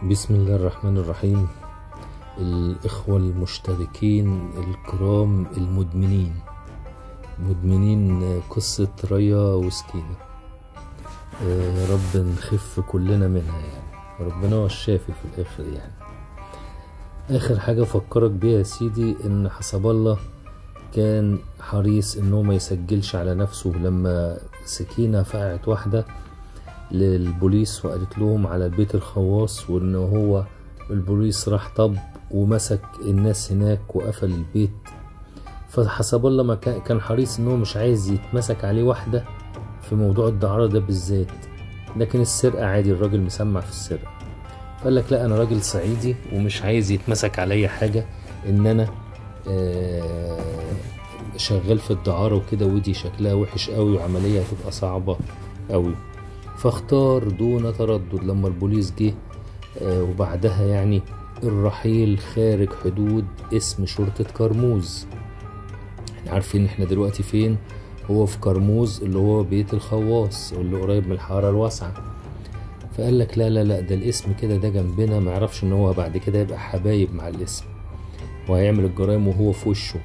بسم الله الرحمن الرحيم الإخوة المشتركين الكرام المدمنين مدمنين قصة ريا وسكينة آه، يا رب نخف كلنا منها يعني ربنا هو الشافي في الآخر يعني آخر حاجة أفكرك بيها يا سيدي إن حسب الله كان حريص إنه ما يسجلش على نفسه لما سكينة فقعت واحدة للبوليس وقالت لهم على البيت الخواص وان هو البوليس راح طب ومسك الناس هناك وقفل البيت فحسب الله ما كان كان حريص ان هو مش عايز يتمسك عليه واحده في موضوع الدعاره ده بالذات لكن السرقه عادي الراجل مسمع في السرقه فقال لك لا انا راجل صعيدي ومش عايز يتمسك عليا حاجه ان انا آه، شغال في الدعاره وكده ودي شكلها وحش قوي وعمليه هتبقى صعبه قوي فاختار دون تردد لما البوليس جه آه، وبعدها يعني الرحيل خارج حدود اسم شرطة كرموز احنا عارفين احنا دلوقتي فين هو في كرموز اللي هو بيت الخواص واللي قريب من الحارة الواسعة فقال لك لا لا لا ده الاسم كده ده جنبنا ما يعرفش ان هو بعد كده يبقى حبايب مع الاسم وهيعمل الجرائم وهو في وشه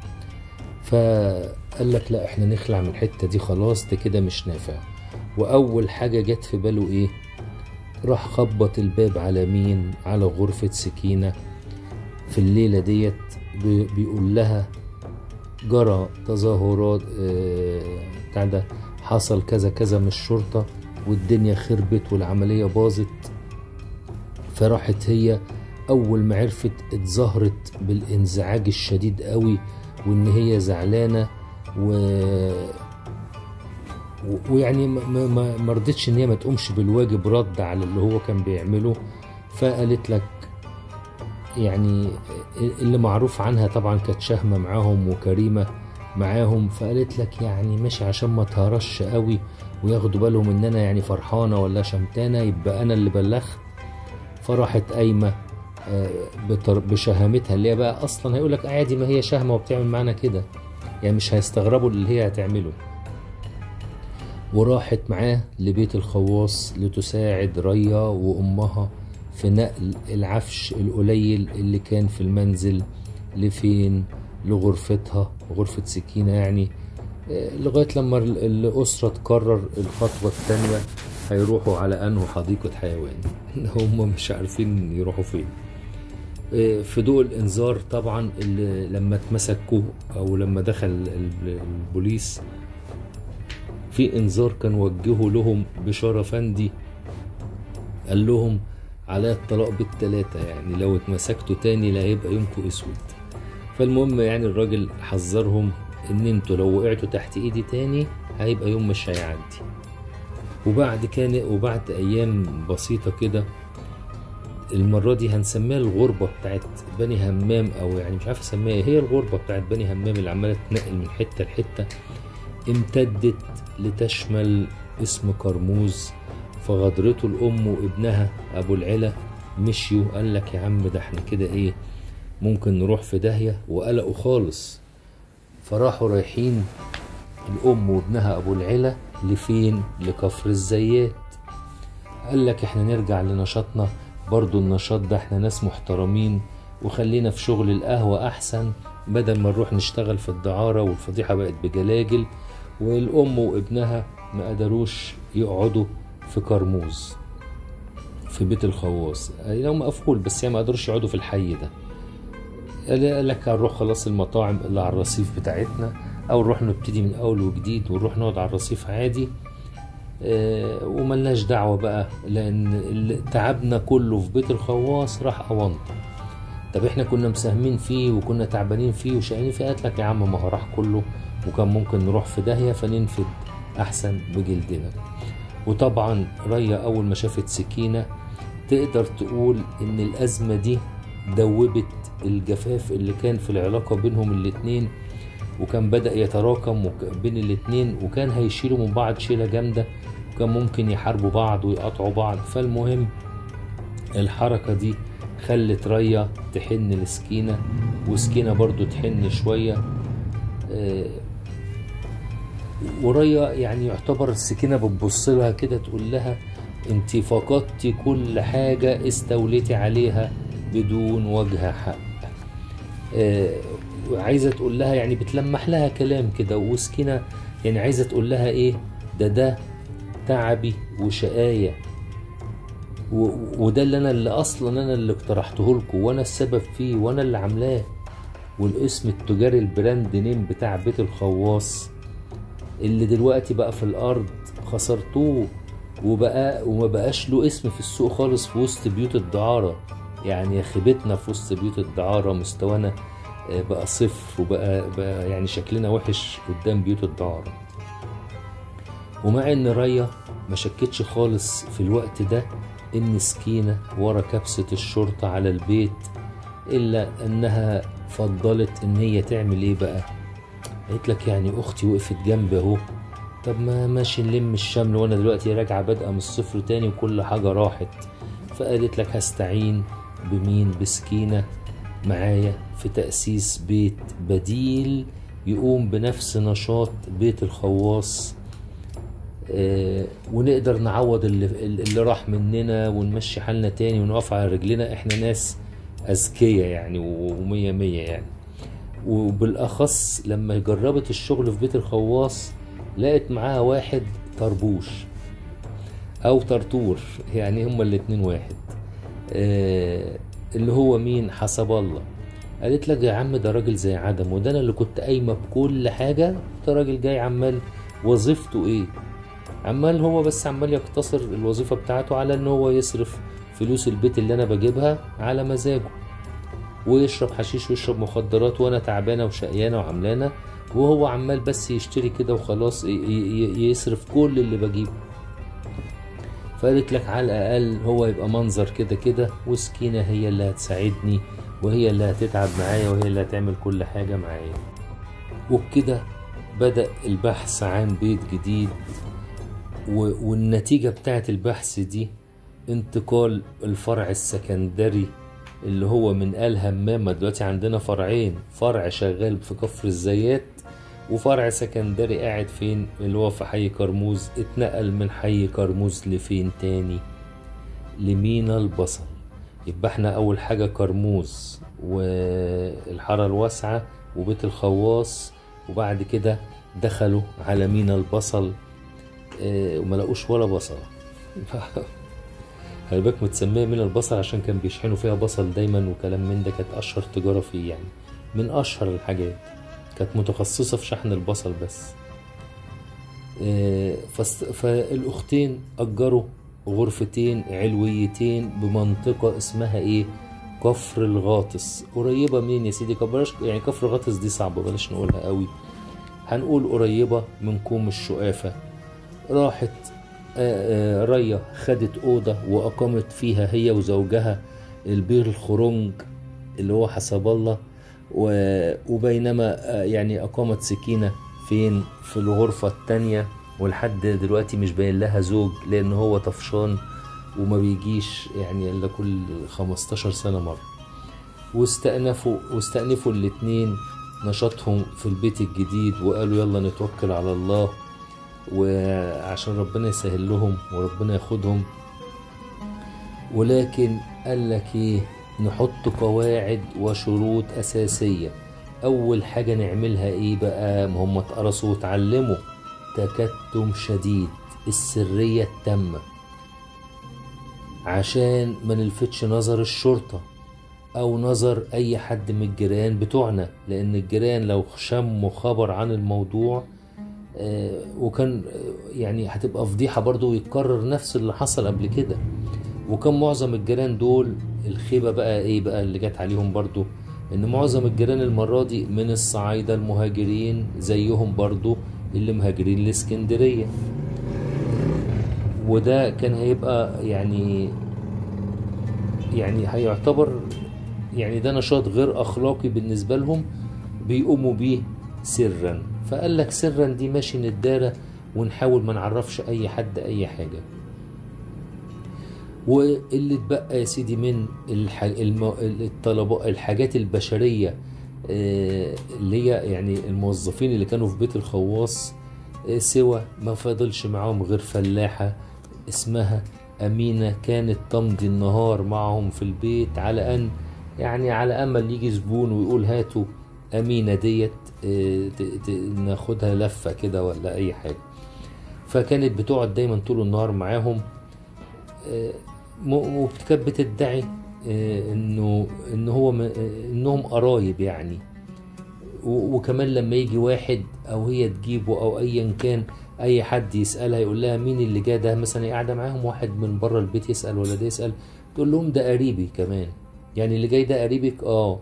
فقال لك لا احنا نخلع من الحتة دي خلاص ده كده مش نافع واول حاجة جت في باله ايه راح خبط الباب على مين على غرفة سكينة في الليلة ديت بي- بيقول لها جرى تظاهرات آه، بتاع ده حصل كذا كذا من الشرطة والدنيا خربت والعملية باظت فراحت هي أول ما عرفت اتظاهرت بالانزعاج الشديد قوي وإن هي زعلانة و و- ويعني ما- ما ما- ما رضتش ان هي ما تقومش بالواجب رد على اللي هو كان بيعمله فقالت لك يعني اللي معروف عنها طبعا كانت شهمه معاهم وكريمه معاهم فقالت لك يعني ماشي عشان ما تهرش قوي وياخدوا بالهم ان انا يعني فرحانه ولا شمتانه يبقى انا اللي بلغت فراحت قايمه آه، بتر- بشهامتها اللي هي بقى اصلا هيقول لك عادي ما هي شهمه وبتعمل معانا كده يعني مش هيستغربوا اللي هي هتعمله وراحت معاه لبيت الخواص لتساعد ريا وأمها في نقل العفش القليل اللي كان في المنزل لفين لغرفتها غرفة سكينة يعني آه، لغاية لما ال- الأسرة تقرر الخطوة التانية هيروحوا على أنه حديقة حيوان هم مش عارفين يروحوا فين آه، في ضوء الإنذار طبعا اللي لما اتمسكوا أو لما دخل ال- البوليس في انذار كان وجهه لهم بشارة فندي قال لهم على الطلاق بالتلاتة يعني لو اتمسكتوا تاني لا هيبقى يومكم اسود فالمهم يعني الراجل حذرهم ان انتوا لو وقعتوا تحت ايدي تاني هيبقى يوم مش هيعدي وبعد كان وبعد ايام بسيطة كده المرة دي هنسميها الغربة بتاعت بني همام او يعني مش عارف اسميها ايه هي الغربة بتاعت بني همام اللي عمالة تنقل من حتة لحتة امتدت لتشمل اسم كرموز فغدرته الأم وابنها أبو العلا مشيوا قال لك يا عم ده احنا كده ايه ممكن نروح في داهية وقلقوا خالص فراحوا رايحين الأم وابنها أبو العلا لفين لكفر الزيات قال لك احنا نرجع لنشاطنا برضو النشاط ده احنا ناس محترمين وخلينا في شغل القهوة أحسن بدل ما نروح نشتغل في الدعارة والفضيحة بقت بجلاجل والأم وابنها ما قدروش يقعدوا في كرموز في بيت الخواص يعني هم مقفول بس يعني ما قدروش يقعدوا في الحي ده قال قال لك هنروح خلاص المطاعم اللي على الرصيف بتاعتنا او نروح نبتدي من اول وجديد ونروح نقعد على الرصيف عادي آه، وملناش دعوة بقى لأن ال- تعبنا كله في بيت الخواص راح أونطة طب احنا كنا مساهمين فيه وكنا تعبانين فيه وشقيانين فيه قالت لك يا عم ما هو راح كله وكان ممكن نروح في داهية فننفد أحسن بجلدنا وطبعا ريا أول ما شافت سكينة تقدر تقول إن الأزمة دي دوبت الجفاف اللي كان في العلاقة بينهم الاتنين وكان بدأ يتراكم وك- بين الاتنين وكان هيشيلوا من بعض شيلة جامدة وكان ممكن يحاربوا بعض ويقطعوا بعض فالمهم الحركة دي خلت ريا تحن لسكينة وسكينة برضو تحن شوية آه، وريا يعني يعتبر السكينة بتبص لها كده تقول لها انت فقدتي كل حاجة استوليتي عليها بدون وجه حق آه، عايزة تقول لها يعني بتلمح لها كلام كده وسكينة يعني عايزة تقول لها ايه ده ده تعبي وشقاية و- وده اللي انا اللي اصلا انا اللي اقترحته لكم وانا السبب فيه وانا اللي عاملاه والاسم التجاري البراند نيم بتاع بيت الخواص اللي دلوقتي بقى في الارض خسرتوه وبقى وما بقاش له اسم في السوق خالص في وسط بيوت الدعارة يعني يا خيبتنا في وسط بيوت الدعارة مستوانا آه، بقى صفر وبقى بقى يعني شكلنا وحش قدام بيوت الدعارة ومع ان ريا ما شكتش خالص في الوقت ده ان سكينة ورا كبسة الشرطة على البيت الا انها فضلت ان هي تعمل ايه بقى قالت لك يعني اختي وقفت جنبي اهو طب ما ماشي نلم الشمل وانا دلوقتي راجعه بادئه من الصفر تاني وكل حاجه راحت فقالت لك هستعين بمين بسكينه معايا في تاسيس بيت بديل يقوم بنفس نشاط بيت الخواص آه، ونقدر نعوض اللي, اللي راح مننا ونمشي حالنا تاني ونقف على رجلنا احنا ناس اذكياء يعني ومية مية يعني وبالاخص لما جربت الشغل في بيت الخواص لقت معاها واحد طربوش او طرطور يعني هما الاتنين واحد آه اللي هو مين حسب الله قالت لك يا عم ده راجل زي عدم وده انا اللي كنت قايمه بكل حاجه ده راجل جاي عمال وظيفته ايه عمال هو بس عمال يقتصر الوظيفه بتاعته على ان هو يصرف فلوس البيت اللي انا بجيبها على مزاجه ويشرب حشيش ويشرب مخدرات وانا تعبانه وشقيانه وعملانه وهو عمال بس يشتري كده وخلاص ي- ي- يصرف كل اللي بجيبه فقالت لك على الاقل هو يبقى منظر كده كده وسكينه هي اللي هتساعدني وهي اللي هتتعب معايا وهي اللي هتعمل كل حاجه معايا وبكده بدأ البحث عن بيت جديد و- والنتيجة بتاعت البحث دي انتقال الفرع السكندري اللي هو من آل همامة دلوقتي عندنا فرعين فرع شغال في كفر الزيات وفرع سكندري قاعد فين اللي هو في حي كرموز اتنقل من حي كرموز لفين تاني لمينا البصل يبقى احنا اول حاجة كرموز والحارة الواسعة وبيت الخواص وبعد كده دخلوا على مينا البصل اه وما لقوش ولا بصل خلي بالك متسميه من البصل عشان كان بيشحنوا فيها بصل دايما وكلام من ده كانت اشهر تجاره فيه يعني من اشهر الحاجات كانت متخصصه في شحن البصل بس آه، فاست- فالاختين اجروا غرفتين علويتين بمنطقه اسمها ايه كفر الغاطس قريبه منين يا سيدي بلاش يعني كفر الغاطس دي صعبه بلاش نقولها قوي هنقول قريبه من كوم الشقافه راحت آه، آه، ريا خدت أوضة وأقامت فيها هي وزوجها البير الخرنج اللي هو حسب الله و- وبينما آه، يعني أقامت سكينة فين في الغرفة التانية ولحد دلوقتي مش باين لها زوج لأن هو طفشان وما بيجيش يعني إلا كل 15 سنة مرة واستأنفوا واستأنفوا الاتنين نشاطهم في البيت الجديد وقالوا يلا نتوكل على الله وعشان ربنا يسهل لهم وربنا ياخدهم ولكن قال لك ايه نحط قواعد وشروط اساسيه اول حاجه نعملها ايه بقى ما هم اتقرصوا واتعلموا تكتم شديد السريه التامه عشان ما نلفتش نظر الشرطه او نظر اي حد من الجيران بتوعنا لان الجيران لو شموا خبر عن الموضوع آه، وكان آه، يعني هتبقى فضيحة برضو ويتكرر نفس اللي حصل قبل كده وكان معظم الجيران دول الخيبة بقى ايه بقى اللي جت عليهم برضو ان معظم الجيران المرة دي من الصعايدة المهاجرين زيهم برضو اللي مهاجرين الاسكندرية وده كان هيبقى يعني يعني هيعتبر يعني ده نشاط غير اخلاقي بالنسبه لهم بيقوموا بيه سرا فقال لك سرا دي ماشي ندارة ونحاول ما نعرفش اي حد اي حاجه واللي اتبقى يا سيدي من الح... الم... الطلبات الحاجات البشريه آه، اللي هي يعني الموظفين اللي كانوا في بيت الخواص آه، سوى ما فاضلش معاهم غير فلاحه اسمها أمينة كانت تمضي النهار معهم في البيت على أن يعني على أمل يجي زبون ويقول هاتوا أمينة ديت آه، ت- ت- ناخدها لفة كده ولا أي حاجة فكانت بتقعد دايما طول النهار معاهم آه، م- وكانت بتدعي آه، انه ان هو م- آه، انهم قرايب يعني و- وكمان لما يجي واحد او هي تجيبه او ايا كان اي حد يسالها يقول لها مين اللي جه ده مثلا هي قاعده معاهم واحد من بره البيت يسال ولا ده يسال تقول لهم ده قريبي كمان يعني اللي جاي ده قريبك اه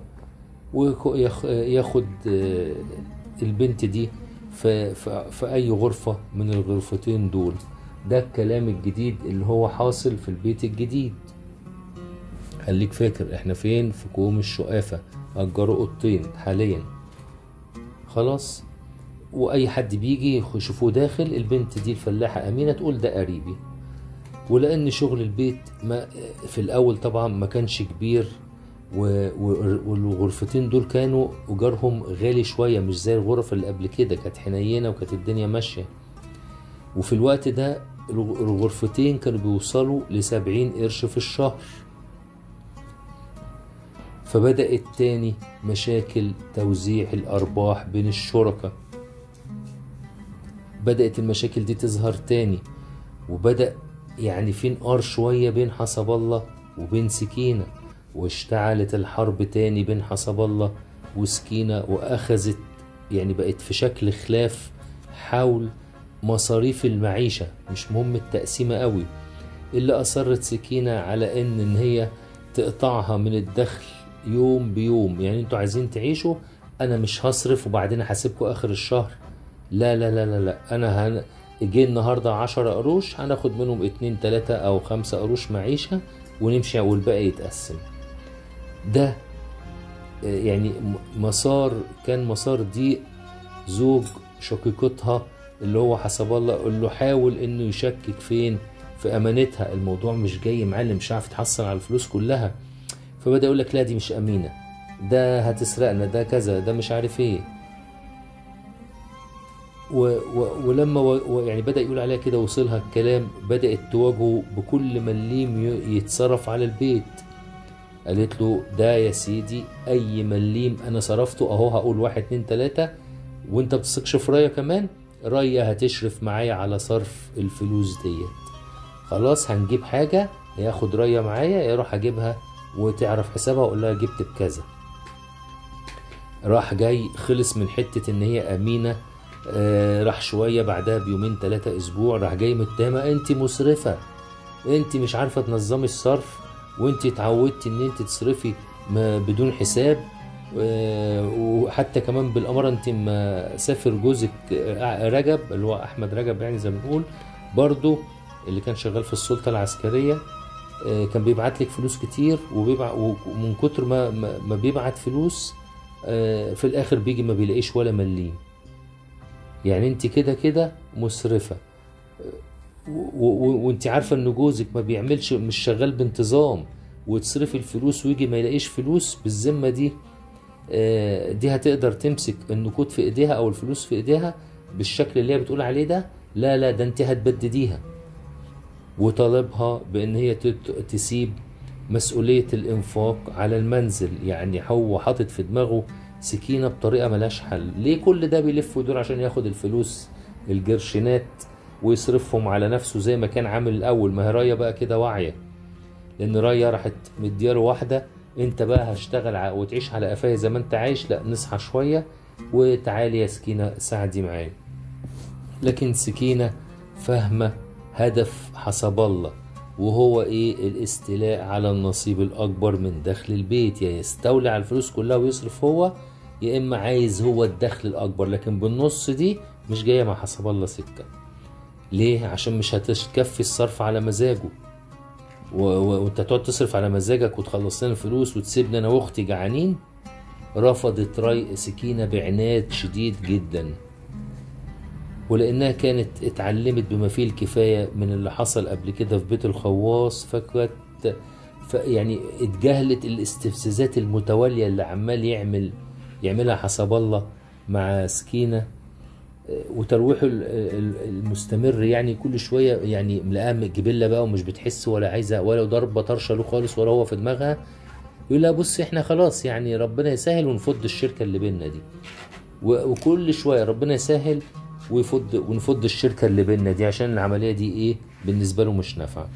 وياخد البنت دي في, في, في اي غرفه من الغرفتين دول ده الكلام الجديد اللي هو حاصل في البيت الجديد خليك فاكر احنا فين في كوم الشقافه اجروا اوضتين حاليا خلاص واي حد بيجي يشوفوه داخل البنت دي الفلاحه امينه تقول ده قريبي ولان شغل البيت ما في الاول طبعا ما كانش كبير و- و- والغرفتين دول كانوا ايجارهم غالي شويه مش زي الغرف اللي قبل كده كانت حنينه وكانت الدنيا ماشيه وفي الوقت ده الغ- الغرفتين كانوا بيوصلوا لسبعين قرش في الشهر فبدأت تاني مشاكل توزيع الأرباح بين الشركاء بدأت المشاكل دي تظهر تاني وبدأ يعني في نقار شوية بين حسب الله وبين سكينة واشتعلت الحرب تاني بين حسب الله وسكينة وأخذت يعني بقت في شكل خلاف حول مصاريف المعيشة مش مهم التقسيمة قوي اللي أصرت سكينة على إن إن هي تقطعها من الدخل يوم بيوم يعني انتوا عايزين تعيشوا أنا مش هصرف وبعدين هسيبكم آخر الشهر لا لا لا لا لا أنا هن... جه النهاردة عشرة قروش هناخد منهم اتنين تلاتة أو خمسة قروش معيشة ونمشي والباقي يتقسم ده آه، يعني م- مسار كان مسار دي زوج شقيقتها اللي هو حسب الله قال له حاول انه يشكك فين في امانتها الموضوع مش جاي معاه اللي مش عارف يتحصل على الفلوس كلها فبدا يقول لك لا دي مش امينه ده هتسرقنا ده كذا ده مش عارف ايه و و ولما و و يعني بدا يقول عليها كده وصلها الكلام بدات تواجهه بكل مليم ي- يتصرف على البيت قالت له ده يا سيدي اي مليم انا صرفته اهو هقول واحد اتنين تلاتة وانت بتثقش في رايا كمان رايا هتشرف معايا على صرف الفلوس ديت خلاص هنجيب حاجة ياخد رايا معايا يروح اجيبها وتعرف حسابها واقول لها جبت بكذا راح جاي خلص من حتة ان هي امينة آه راح شوية بعدها بيومين ثلاثة اسبوع راح جاي متهمة انت مسرفة انت مش عارفة تنظمي الصرف وانت اتعودتي ان انت تصرفي ما بدون حساب آه، وحتى كمان بالاماره انت ما سافر جوزك آه، رجب اللي هو احمد رجب يعني زي ما بنقول برضو اللي كان شغال في السلطه العسكريه آه، كان بيبعت لك فلوس كتير وبيبع ومن كتر ما ما ما بيبعت فلوس آه، في الاخر بيجي ما بيلاقيش ولا مليم يعني انت كده كده مسرفه و- و- وانت عارفه ان جوزك ما بيعملش مش شغال بانتظام وتصرفي الفلوس ويجي ما يلاقيش فلوس بالذمه دي آه، دي هتقدر تمسك النقود في ايديها او الفلوس في ايديها بالشكل اللي هي بتقول عليه ده لا لا ده انت هتبدديها وطالبها بان هي تت- تسيب مسؤولية الانفاق على المنزل يعني هو حاطط في دماغه سكينة بطريقة ملهاش حل ليه كل ده بيلف ويدور عشان ياخد الفلوس الجرشينات ويصرفهم على نفسه زي ما كان عامل الاول ما هي رايه بقى كده واعيه لان رايه راحت مدياله واحده انت بقى هشتغل ع- وتعيش على قفايا زي ما انت عايش لا نصحى شويه وتعالي يا سكينه ساعدي معايا لكن سكينه فاهمه هدف حسب الله وهو ايه الاستيلاء على النصيب الاكبر من دخل البيت يا يستولي على الفلوس كلها ويصرف هو يا اما عايز هو الدخل الاكبر لكن بالنص دي مش جايه مع حسب الله سكه ليه عشان مش هتكفي الصرف على مزاجه و- و- وانت تقعد تصرف على مزاجك وتخلص لنا الفلوس وتسيبني انا واختي جعانين رفضت راي سكينه بعناد شديد جدا ولانها كانت اتعلمت بما فيه الكفايه من اللي حصل قبل كده في بيت الخواص فكانت ف يعني اتجاهلت الاستفزازات المتواليه اللي عمال يعمل يعملها حسب الله مع سكينه وترويحه ال- ال- المستمر يعني كل شويه يعني ملاقاها جبله بقى ومش بتحس ولا عايزه ولا ضربه طرشه له خالص ولا هو في دماغها يقول لها بص احنا خلاص يعني ربنا يسهل ونفض الشركه اللي بينا دي و- وكل شويه ربنا يسهل ويفض ونفض الشركه اللي بينا دي عشان العمليه دي ايه بالنسبه له مش نافعه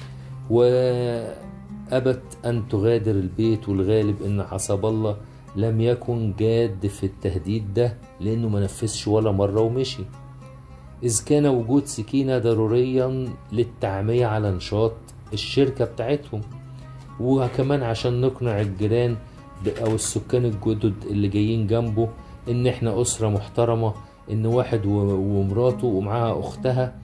وأبت أن تغادر البيت والغالب إن حسب الله لم يكن جاد في التهديد ده لأنه ما نفذش ولا مرة ومشي إذ كان وجود سكينة ضروريا للتعمية على نشاط الشركة بتاعتهم وكمان عشان نقنع الجيران ب- أو السكان الجدد اللي جايين جنبه إن إحنا أسرة محترمة إن واحد و- ومراته ومعاها أختها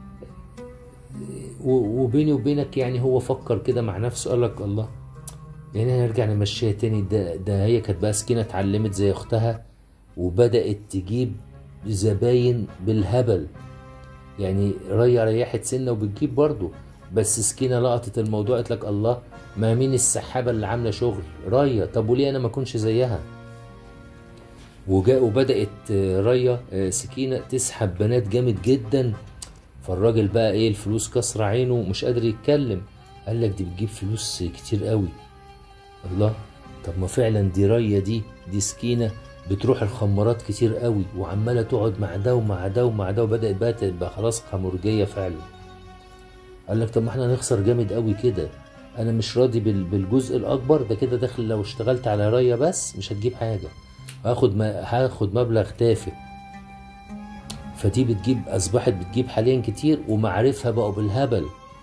و- وبيني وبينك يعني هو فكر كده مع نفسه قال لك الله يعني هنرجع نمشيها تاني ده ده هي كانت بقى سكينة اتعلمت زي اختها وبدأت تجيب زباين بالهبل يعني ريا ريحت سنة وبتجيب برضه بس سكينة لقطت الموضوع قالت لك الله ما مين السحابة اللي عاملة شغل ريا طب وليه انا ما اكونش زيها وجاء وبدأت آه، ريا آه، سكينة تسحب بنات جامد جدا فالراجل بقى ايه الفلوس كسر عينه مش قادر يتكلم قال لك دي بتجيب فلوس كتير قوي الله طب ما فعلا دي ريا دي دي سكينة بتروح الخمارات كتير قوي وعمالة تقعد مع ده ومع ده ومع ده وبدأت بقى تبقى خلاص خمرجية فعلا قال لك طب ما احنا هنخسر جامد قوي كده انا مش راضي بال- بالجزء الاكبر ده كده داخل لو اشتغلت على ريا بس مش هتجيب حاجة هاخد ما هاخد مبلغ تافه فدي بتجيب اصبحت بتجيب حاليا كتير ومعارفها بقوا بالهبل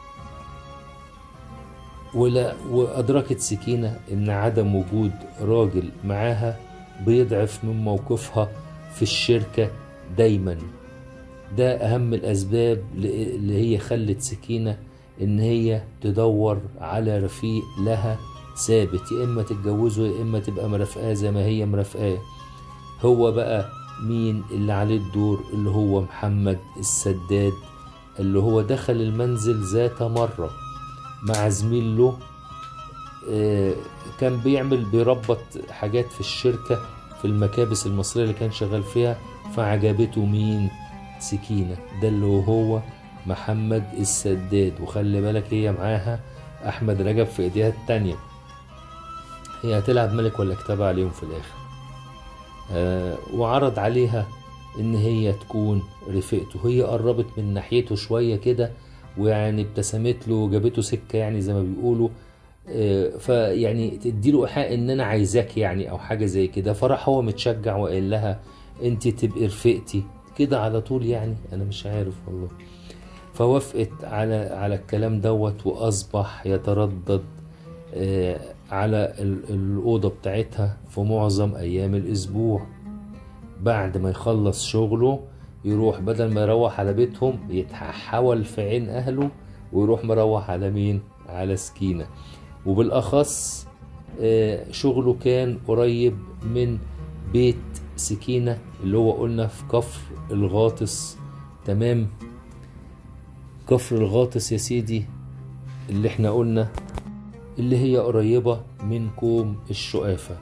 ولا وادركت سكينه ان عدم وجود راجل معاها بيضعف من موقفها في الشركه دايما ده اهم الاسباب اللي هي خلت سكينه ان هي تدور على رفيق لها ثابت يا اما تتجوزه يا اما تبقى مرافقاه زي ما هي مرافقاه هو بقى مين اللي عليه الدور اللي هو محمد السداد اللي هو دخل المنزل ذات مرة مع زميل له آه، كان بيعمل بيربط حاجات في الشركة في المكابس المصرية اللي كان شغال فيها فعجبته مين سكينة ده اللي هو محمد السداد وخلي بالك هي معاها أحمد رجب في إيديها التانية هي هتلعب ملك ولا كتاب عليهم في الآخر آه، وعرض عليها ان هي تكون رفيقته هي قربت من ناحيته شوية كده ويعني ابتسمت له وجابته سكة يعني زي ما بيقولوا آه، فيعني تديله ايحاء ان انا عايزاك يعني او حاجة زي كده فراح هو متشجع وقال لها انت تبقي رفيقتي كده على طول يعني انا مش عارف والله فوافقت على على الكلام دوت واصبح يتردد آه، على ال- الأوضة بتاعتها في معظم أيام الأسبوع بعد ما يخلص شغله يروح بدل ما يروح على بيتهم يتحول في عين أهله ويروح مروح على مين؟ على سكينة وبالأخص آه، شغله كان قريب من بيت سكينة اللي هو قلنا في كفر الغاطس تمام كفر الغاطس يا سيدي اللي احنا قلنا اللي هي قريبة من كوم الشقافة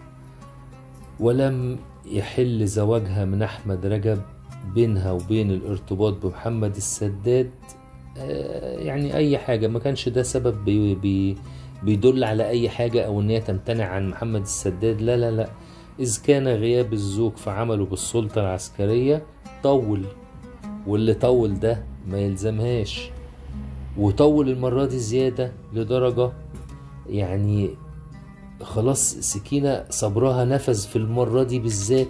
ولم يحل زواجها من أحمد رجب بينها وبين الارتباط بمحمد السداد آه، يعني أي حاجة ما كانش ده سبب بي بي بيدل على أي حاجة أو إن هي تمتنع عن محمد السداد لا لا لا إذ كان غياب الزوج في عمله بالسلطة العسكرية طول واللي طول ده ما يلزمهاش وطول المرة دي زيادة لدرجة يعني خلاص سكينة صبرها نفذ في المرة دي بالذات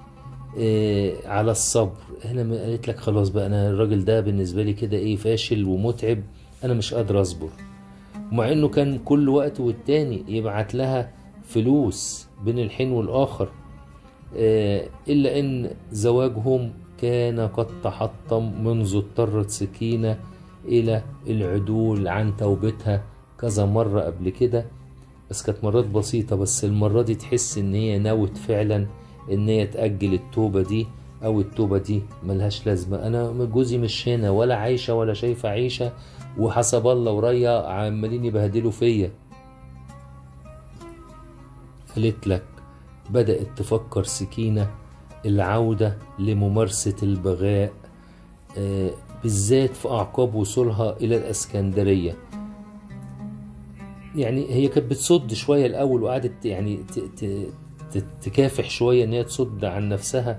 آه على الصبر هنا ما قالت لك خلاص بقى انا الراجل ده بالنسبة لي كده ايه فاشل ومتعب انا مش قادر اصبر ومع انه كان كل وقت والتاني يبعت لها فلوس بين الحين والاخر آه الا ان زواجهم كان قد تحطم منذ اضطرت سكينة الى العدول عن توبتها كذا مرة قبل كده بس كانت مرات بسيطة بس المرة دي تحس ان هي نوت فعلا ان هي تأجل التوبة دي او التوبة دي ملهاش لازمة انا جوزي مش هنا ولا عايشة ولا شايفة عيشة وحسب الله وريا عمالين يبهدلوا فيا قالت لك بدأت تفكر سكينة العودة لممارسة البغاء آه، بالذات في أعقاب وصولها إلى الإسكندرية يعني هي كانت بتصد شوية الأول وقعدت يعني ت- ت- ت- تكافح شوية إن هي تصد عن نفسها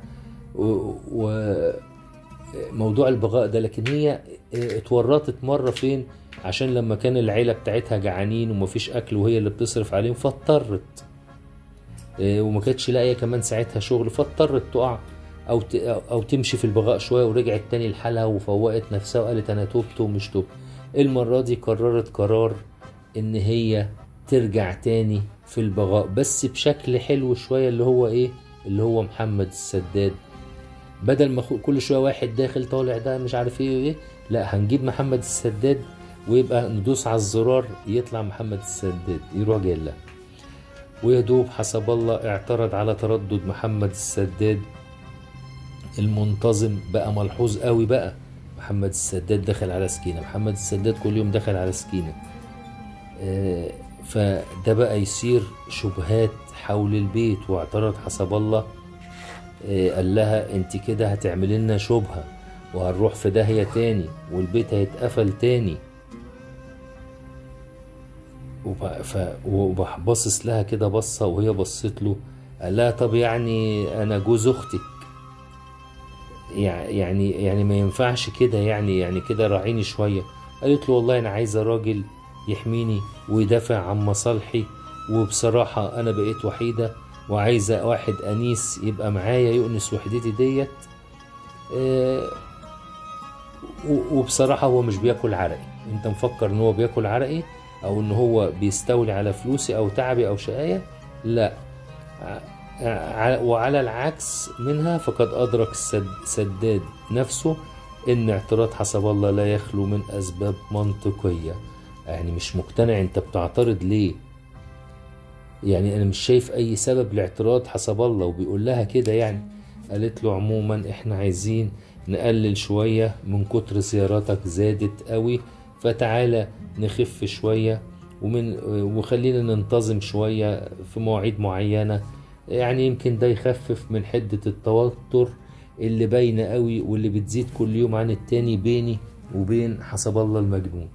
وموضوع البغاء ده لكن هي اتورطت مرة فين عشان لما كان العيلة بتاعتها جعانين ومفيش أكل وهي اللي بتصرف عليهم فاضطرت آه، وما كانتش لاقية كمان ساعتها شغل فاضطرت تقع أو ت- أو تمشي في البغاء شوية ورجعت تاني لحالها وفوقت نفسها وقالت أنا تبت ومش تبت المرة دي قررت قرار إن هي ترجع تاني في البغاء بس بشكل حلو شوية اللي هو إيه اللي هو محمد السداد بدل ما خو- كل شويه واحد داخل طالع ده مش عارف ايه وايه لا هنجيب محمد السداد ويبقى ندوس على الزرار يطلع محمد السداد يروح جاي لها ويا دوب حسب الله اعترض على تردد محمد السداد المنتظم بقى ملحوظ قوي بقى محمد السداد دخل على سكينه محمد السداد كل يوم دخل على سكينه آه، فده بقى يصير شبهات حول البيت واعترض حسب الله آه، قال لها انت كده هتعمل لنا شبهة وهنروح في داهية تاني والبيت هيتقفل تاني وب- ف- وبصص لها كده بصة وهي بصت له قال لها طب يعني انا جوز اختك يع- يعني يعني ما ينفعش كده يعني يعني كده راعيني شوية قالت له والله انا عايزة راجل يحميني ويدافع عن مصالحي وبصراحة انا بقيت وحيدة وعايزة واحد انيس يبقى معايا يؤنس وحدتي ديت آه، و- وبصراحة هو مش بياكل عرقي انت مفكر ان هو بياكل عرقي او ان هو بيستولي على فلوسي او تعبي او شقاية لا ع- ع- وعلى العكس منها فقد أدرك السد- سداد نفسه إن اعتراض حسب الله لا يخلو من أسباب منطقية يعني مش مقتنع أنت بتعترض ليه يعني أنا مش شايف أي سبب لاعتراض حسب الله وبيقول لها كده يعني قالت له عموما إحنا عايزين نقلل شوية من كتر زياراتك زادت قوي فتعالى نخف شوية ومن وخلينا ننتظم شوية في مواعيد معينة يعني يمكن ده يخفف من حدة التوتر اللي باينة قوي واللي بتزيد كل يوم عن التاني بيني وبين حسب الله المجنون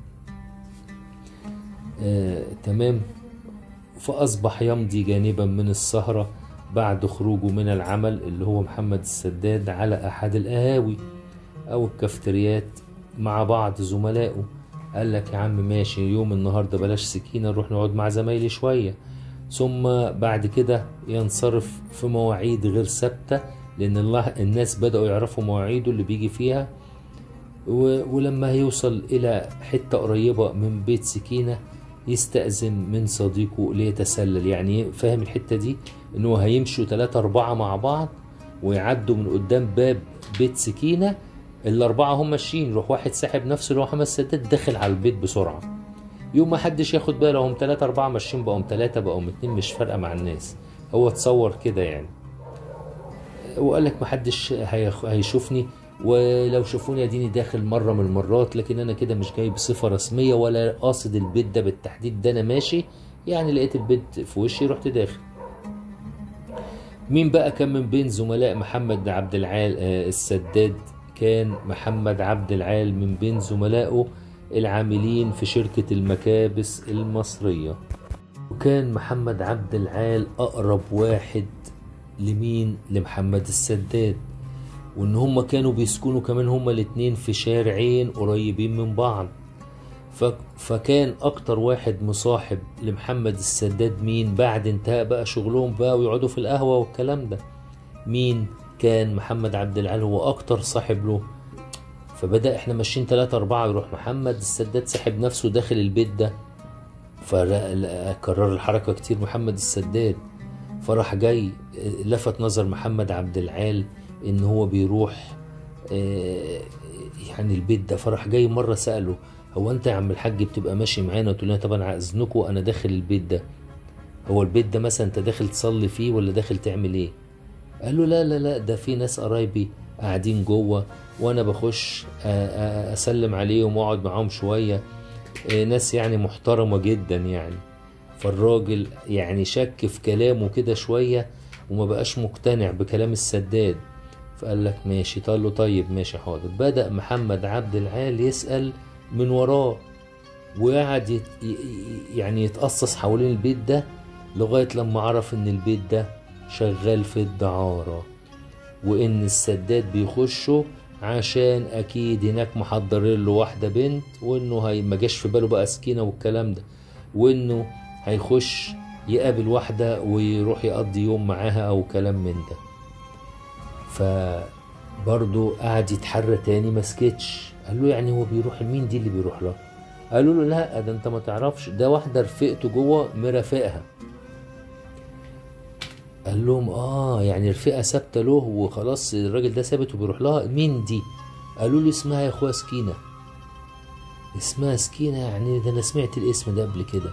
آه، تمام فأصبح يمضي جانبا من السهرة بعد خروجه من العمل اللي هو محمد السداد على أحد القهاوي أو الكافتريات مع بعض زملائه قال لك يا عم ماشي يوم النهاردة بلاش سكينة نروح نقعد مع زمايلي شوية ثم بعد كده ينصرف في مواعيد غير ثابتة لأن الله الناس بدأوا يعرفوا مواعيده اللي بيجي فيها و- ولما هيوصل إلى حتة قريبة من بيت سكينة يستأذن من صديقه ليتسلل يعني فاهم الحتة دي إن هو هيمشوا ثلاثة أربعة مع بعض ويعدوا من قدام باب بيت سكينة الأربعة هم ماشيين يروح واحد ساحب نفسه اللي هو محمد سداد داخل على البيت بسرعة يوم ما حدش ياخد باله هم ثلاثة أربعة ماشيين بقوا ثلاثة بقوا اتنين مش فارقة مع الناس هو اتصور كده يعني وقال لك محدش هيخ- هيشوفني ولو شافوني اديني داخل مره من المرات لكن انا كده مش جاي بصفه رسميه ولا قاصد البيت ده بالتحديد ده انا ماشي يعني لقيت البيت في وشي رحت داخل مين بقى كان من بين زملاء محمد عبد العال آه، السداد كان محمد عبد العال من بين زملائه العاملين في شركة المكابس المصرية وكان محمد عبد العال أقرب واحد لمين لمحمد السداد وان هما كانوا بيسكنوا كمان هما الاتنين في شارعين قريبين من بعض ف... فكان اكتر واحد مصاحب لمحمد السداد مين بعد انتهاء بقى شغلهم بقى ويقعدوا في القهوة والكلام ده مين كان محمد عبد العال هو اكتر صاحب له فبدأ احنا ماشيين تلاتة اربعة يروح محمد السداد ساحب نفسه داخل البيت ده فكرر الحركة كتير محمد السداد فراح جاي لفت نظر محمد عبد العال ان هو بيروح آه، يعني البيت ده فراح جاي مره ساله هو انت يا عم الحاج بتبقى ماشي معانا قلت له طبعا على اذنكم انا داخل البيت ده هو البيت ده مثلا انت داخل تصلي فيه ولا داخل تعمل ايه قال له لا لا لا ده في ناس قرايبي قاعدين جوه وانا بخش آه، آه، اسلم عليهم واقعد معاهم شويه آه، ناس يعني محترمه جدا يعني فالراجل يعني شك في كلامه كده شويه وما بقاش مقتنع بكلام السداد فقال لك ماشي قال له طيب ماشي حاضر بدأ محمد عبد العال يسأل من وراه وقعد يت... ي- ي- يعني يتقصص حوالين البيت ده لغاية لما عرف ان البيت ده شغال في الدعارة وان السداد بيخشه عشان اكيد هناك محضرين له واحدة بنت وانه هي ما جاش في باله بقى سكينة والكلام ده وانه هيخش يقابل واحدة ويروح يقضي يوم معاها او كلام من ده فبرضه قعد يتحرى تاني ما سكتش قال له يعني هو بيروح لمين دي اللي بيروح لها قالوا له لا ده انت ما تعرفش ده واحده رفقته جوه مرافقها قال لهم اه يعني رفقه ثابته له وخلاص الراجل ده ثابت وبيروح لها مين دي قالوا له اسمها يا اخويا سكينه اسمها سكينه يعني ده انا سمعت الاسم ده قبل كده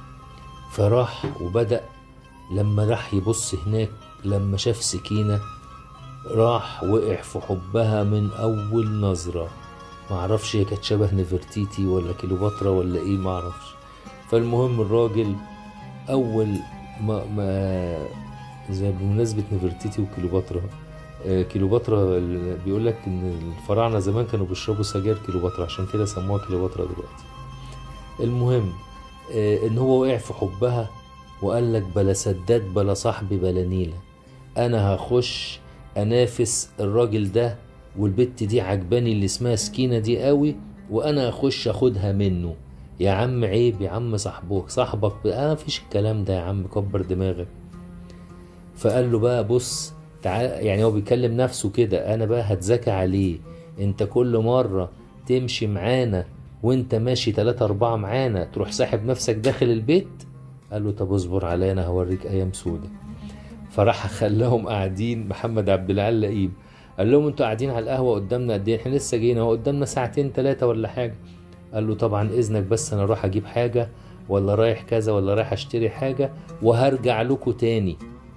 فراح وبدأ لما راح يبص هناك لما شاف سكينة راح وقع في حبها من أول نظرة معرفش هي كانت شبه نفرتيتي ولا كيلوباترا ولا ايه معرفش فالمهم الراجل أول ما, ما زي بمناسبة نفرتيتي وكيلوباترا آه، كيلوباترا ال- بيقول لك ان الفراعنة زمان كانوا بيشربوا سجاير كيلوباترا عشان كده سموها كيلوباترا دلوقتي المهم آه، ان هو وقع في حبها وقال لك بلا سداد بلا صاحبي بلا نيلة انا هخش انافس الراجل ده والبت دي عجباني اللي اسمها سكينة دي قوي وانا هخش اخدها منه يا عم عيب يا عم صاحبك صاحبك اه مفيش الكلام ده يا عم كبر دماغك فقال له بقى بص تعال يعني هو بيكلم نفسه كده انا بقى هتذاكى عليه انت كل مرة تمشي معانا وانت ماشي تلاتة اربعة معانا تروح ساحب نفسك داخل البيت قال له طب اصبر عليا انا هوريك ايام سودة فراح خلاهم قاعدين محمد عبد العال لئيم قال لهم انتوا قاعدين على القهوة قدامنا قد ايه احنا لسه جينا هو قدامنا ساعتين تلاتة ولا حاجة قال له طبعا اذنك بس انا اروح اجيب حاجة ولا رايح كذا ولا رايح اشتري حاجة وهرجع لكم تاني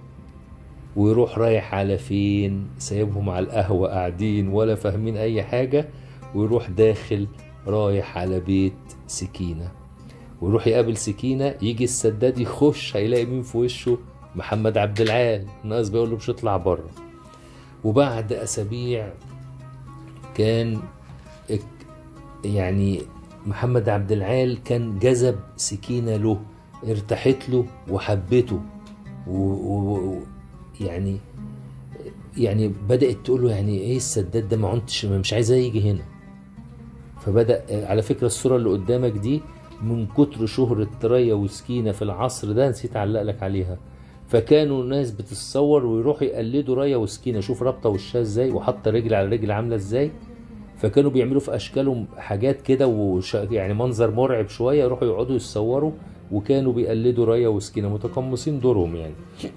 ويروح رايح على فين سايبهم على القهوة قاعدين ولا فاهمين أي حاجة ويروح داخل رايح على بيت سكينة ويروح يقابل سكينة يجي السداد يخش هيلاقي مين في وشه محمد عبد العال الناس بيقول له مش اطلع بره وبعد أسابيع كان اك- يعني محمد عبد العال كان جذب سكينة له ارتحت له وحبته و... و... و... يعني يعني بدأت تقول له يعني ايه السداد ده ما عنتش مش عايزاه يجي هنا فبدأ على فكرة الصورة اللي قدامك دي من كتر شهرة ريا وسكينة في العصر ده نسيت اعلق لك عليها فكانوا ناس بتتصور ويروحوا يقلدوا ريا وسكينة شوف رابطة وشها ازاي وحاطة رجل على رجل عاملة ازاي فكانوا بيعملوا في اشكالهم حاجات كده وش... يعني منظر مرعب شوية يروحوا يقعدوا يتصوروا وكانوا بيقلدوا ريا وسكينة متقمصين دورهم يعني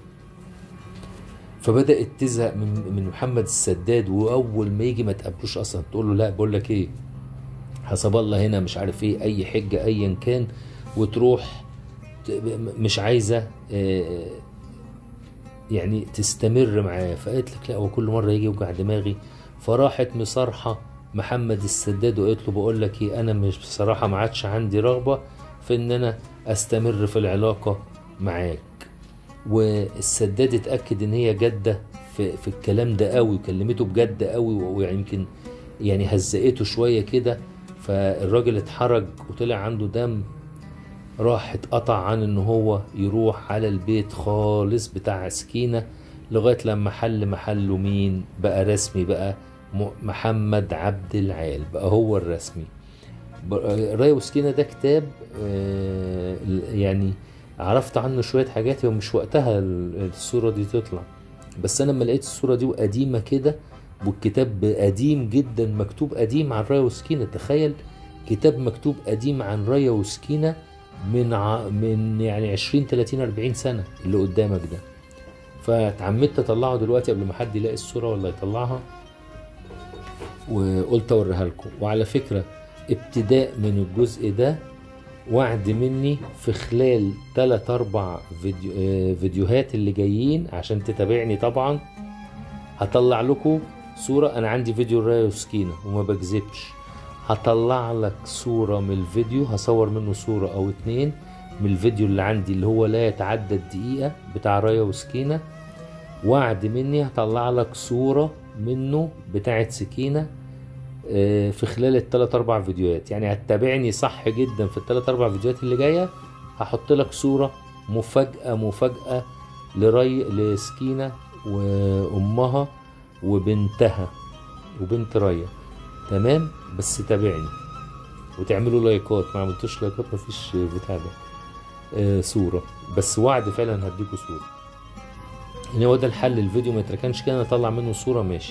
فبدات تزهق من من محمد السداد واول ما يجي ما تقابلوش اصلا تقول له لا بقول لك ايه حسب الله هنا مش عارف ايه اي حجه ايا كان وتروح ت- مش عايزه آه، يعني تستمر معاه فقالت لك لا هو كل مره يجي يوجع دماغي فراحت مصارحه محمد السداد وقالت له بقول لك ايه انا مش بصراحه ما عادش عندي رغبه في ان انا استمر في العلاقه معاك والسداد اتاكد ان هي جاده في, في الكلام ده قوي كلمته بجد قوي ويمكن يعني هزقته شويه كده فالراجل اتحرج وطلع عنده دم راح اتقطع عن ان هو يروح على البيت خالص بتاع سكينة لغاية لما حل محله مين بقى رسمي بقى م- محمد عبد العال بقى هو الرسمي ب- راية وسكينة ده كتاب آه، يعني عرفت عنه شوية حاجات ومش وقتها ال- الصورة دي تطلع بس انا لما لقيت الصورة دي قديمة كده والكتاب قديم جدا مكتوب قديم عن راية وسكينة تخيل كتاب مكتوب قديم عن راية وسكينة من ع... من يعني 20 30 40 سنة اللي قدامك ده فاتعمدت اطلعه دلوقتي قبل ما حد يلاقي الصورة ولا يطلعها وقلت اوريها لكم وعلى فكرة ابتداء من الجزء ده وعد مني في خلال 3 4 فيديو آه، فيديوهات اللي جايين عشان تتابعني طبعا هطلع لكم صورة أنا عندي فيديو الراية وسكينة وما بكذبش هطلع لك صورة من الفيديو هصور منه صورة أو اتنين من الفيديو اللي عندي اللي هو لا يتعدى الدقيقة بتاع راية وسكينة وعد مني هطلع لك صورة منه بتاعت سكينة آه، في خلال التلات اربع فيديوهات يعني هتتابعني صح جدا في التلات اربع فيديوهات اللي جاية هحط لك صورة مفاجأة مفاجأة لري لسكينة وامها وبنتها وبنت ريا تمام بس تابعني وتعملوا لايكات ما عملتوش لايكات مفيش بتاع ده آه صورة بس وعد فعلا هديكوا صورة يعني هو ده الحل الفيديو ما يتركنش كده اطلع منه صورة ماشي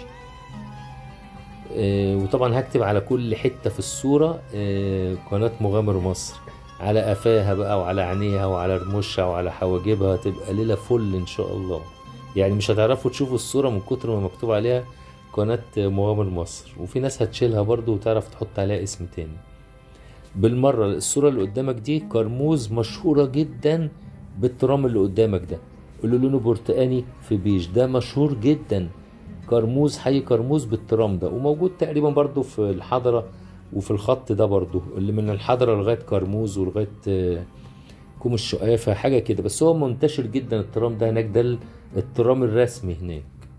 آه وطبعا هكتب على كل حتة في الصورة آه قناة مغامر مصر على قفاها بقى وعلى عينيها وعلى رموشها وعلى حواجبها تبقى ليلة فل ان شاء الله يعني مش هتعرفوا تشوفوا الصورة من كتر ما مكتوب عليها قناة مغامر مصر وفي ناس هتشيلها برضو وتعرف تحط عليها اسم تاني بالمرة الصورة اللي قدامك دي كرموز مشهورة جدا بالترام اللي قدامك ده اللي لونه برتقاني في بيج ده مشهور جدا كرموز حي كرموز بالترام ده وموجود تقريبا برضو في الحضرة وفي الخط ده برضو اللي من الحضرة لغاية كرموز ولغاية آه، كوم الشقافة حاجة كده بس هو منتشر جدا الترام ده هناك ده الترام الرسمي هناك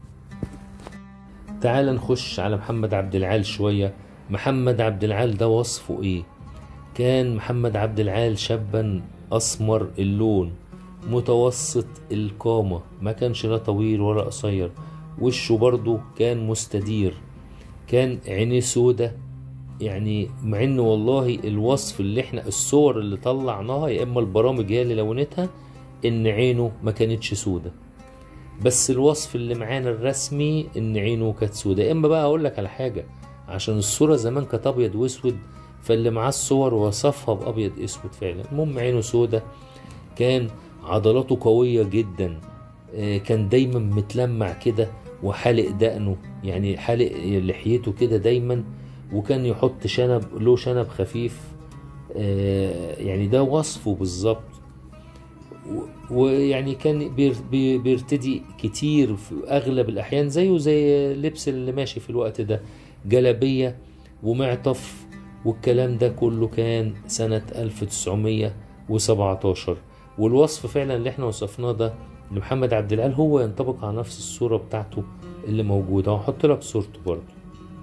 تعال نخش على محمد عبد العال شوية محمد عبد العال ده وصفه ايه كان محمد عبد العال شابا اسمر اللون متوسط القامة ما كانش لا طويل ولا قصير وشه برضه كان مستدير كان عينيه سودة يعني مع انه والله الوصف اللي احنا الصور اللي طلعناها يا اما البرامج هي اللي لونتها ان عينه ما كانتش سودة بس الوصف اللي معانا الرسمي ان عينه كانت سودة يا اما بقى اقول لك على حاجة عشان الصورة زمان كانت ابيض واسود فاللي معاه الصور وصفها بابيض اسود فعلا المهم عينه سودة كان عضلاته قوية جدا آه، كان دايما متلمع كده وحالق دقنه يعني حالق لحيته كده دايما وكان يحط شنب له شنب خفيف آه، يعني ده وصفه بالظبط و- ويعني كان بير- بي- بيرتدي كتير في اغلب الاحيان زيه زي لبس اللي ماشي في الوقت ده جلابيه ومعطف والكلام ده كله كان سنة 1917 والوصف فعلا اللي احنا وصفناه ده لمحمد عبد العال هو ينطبق على نفس الصورة بتاعته اللي موجودة وهحط لك صورته برضه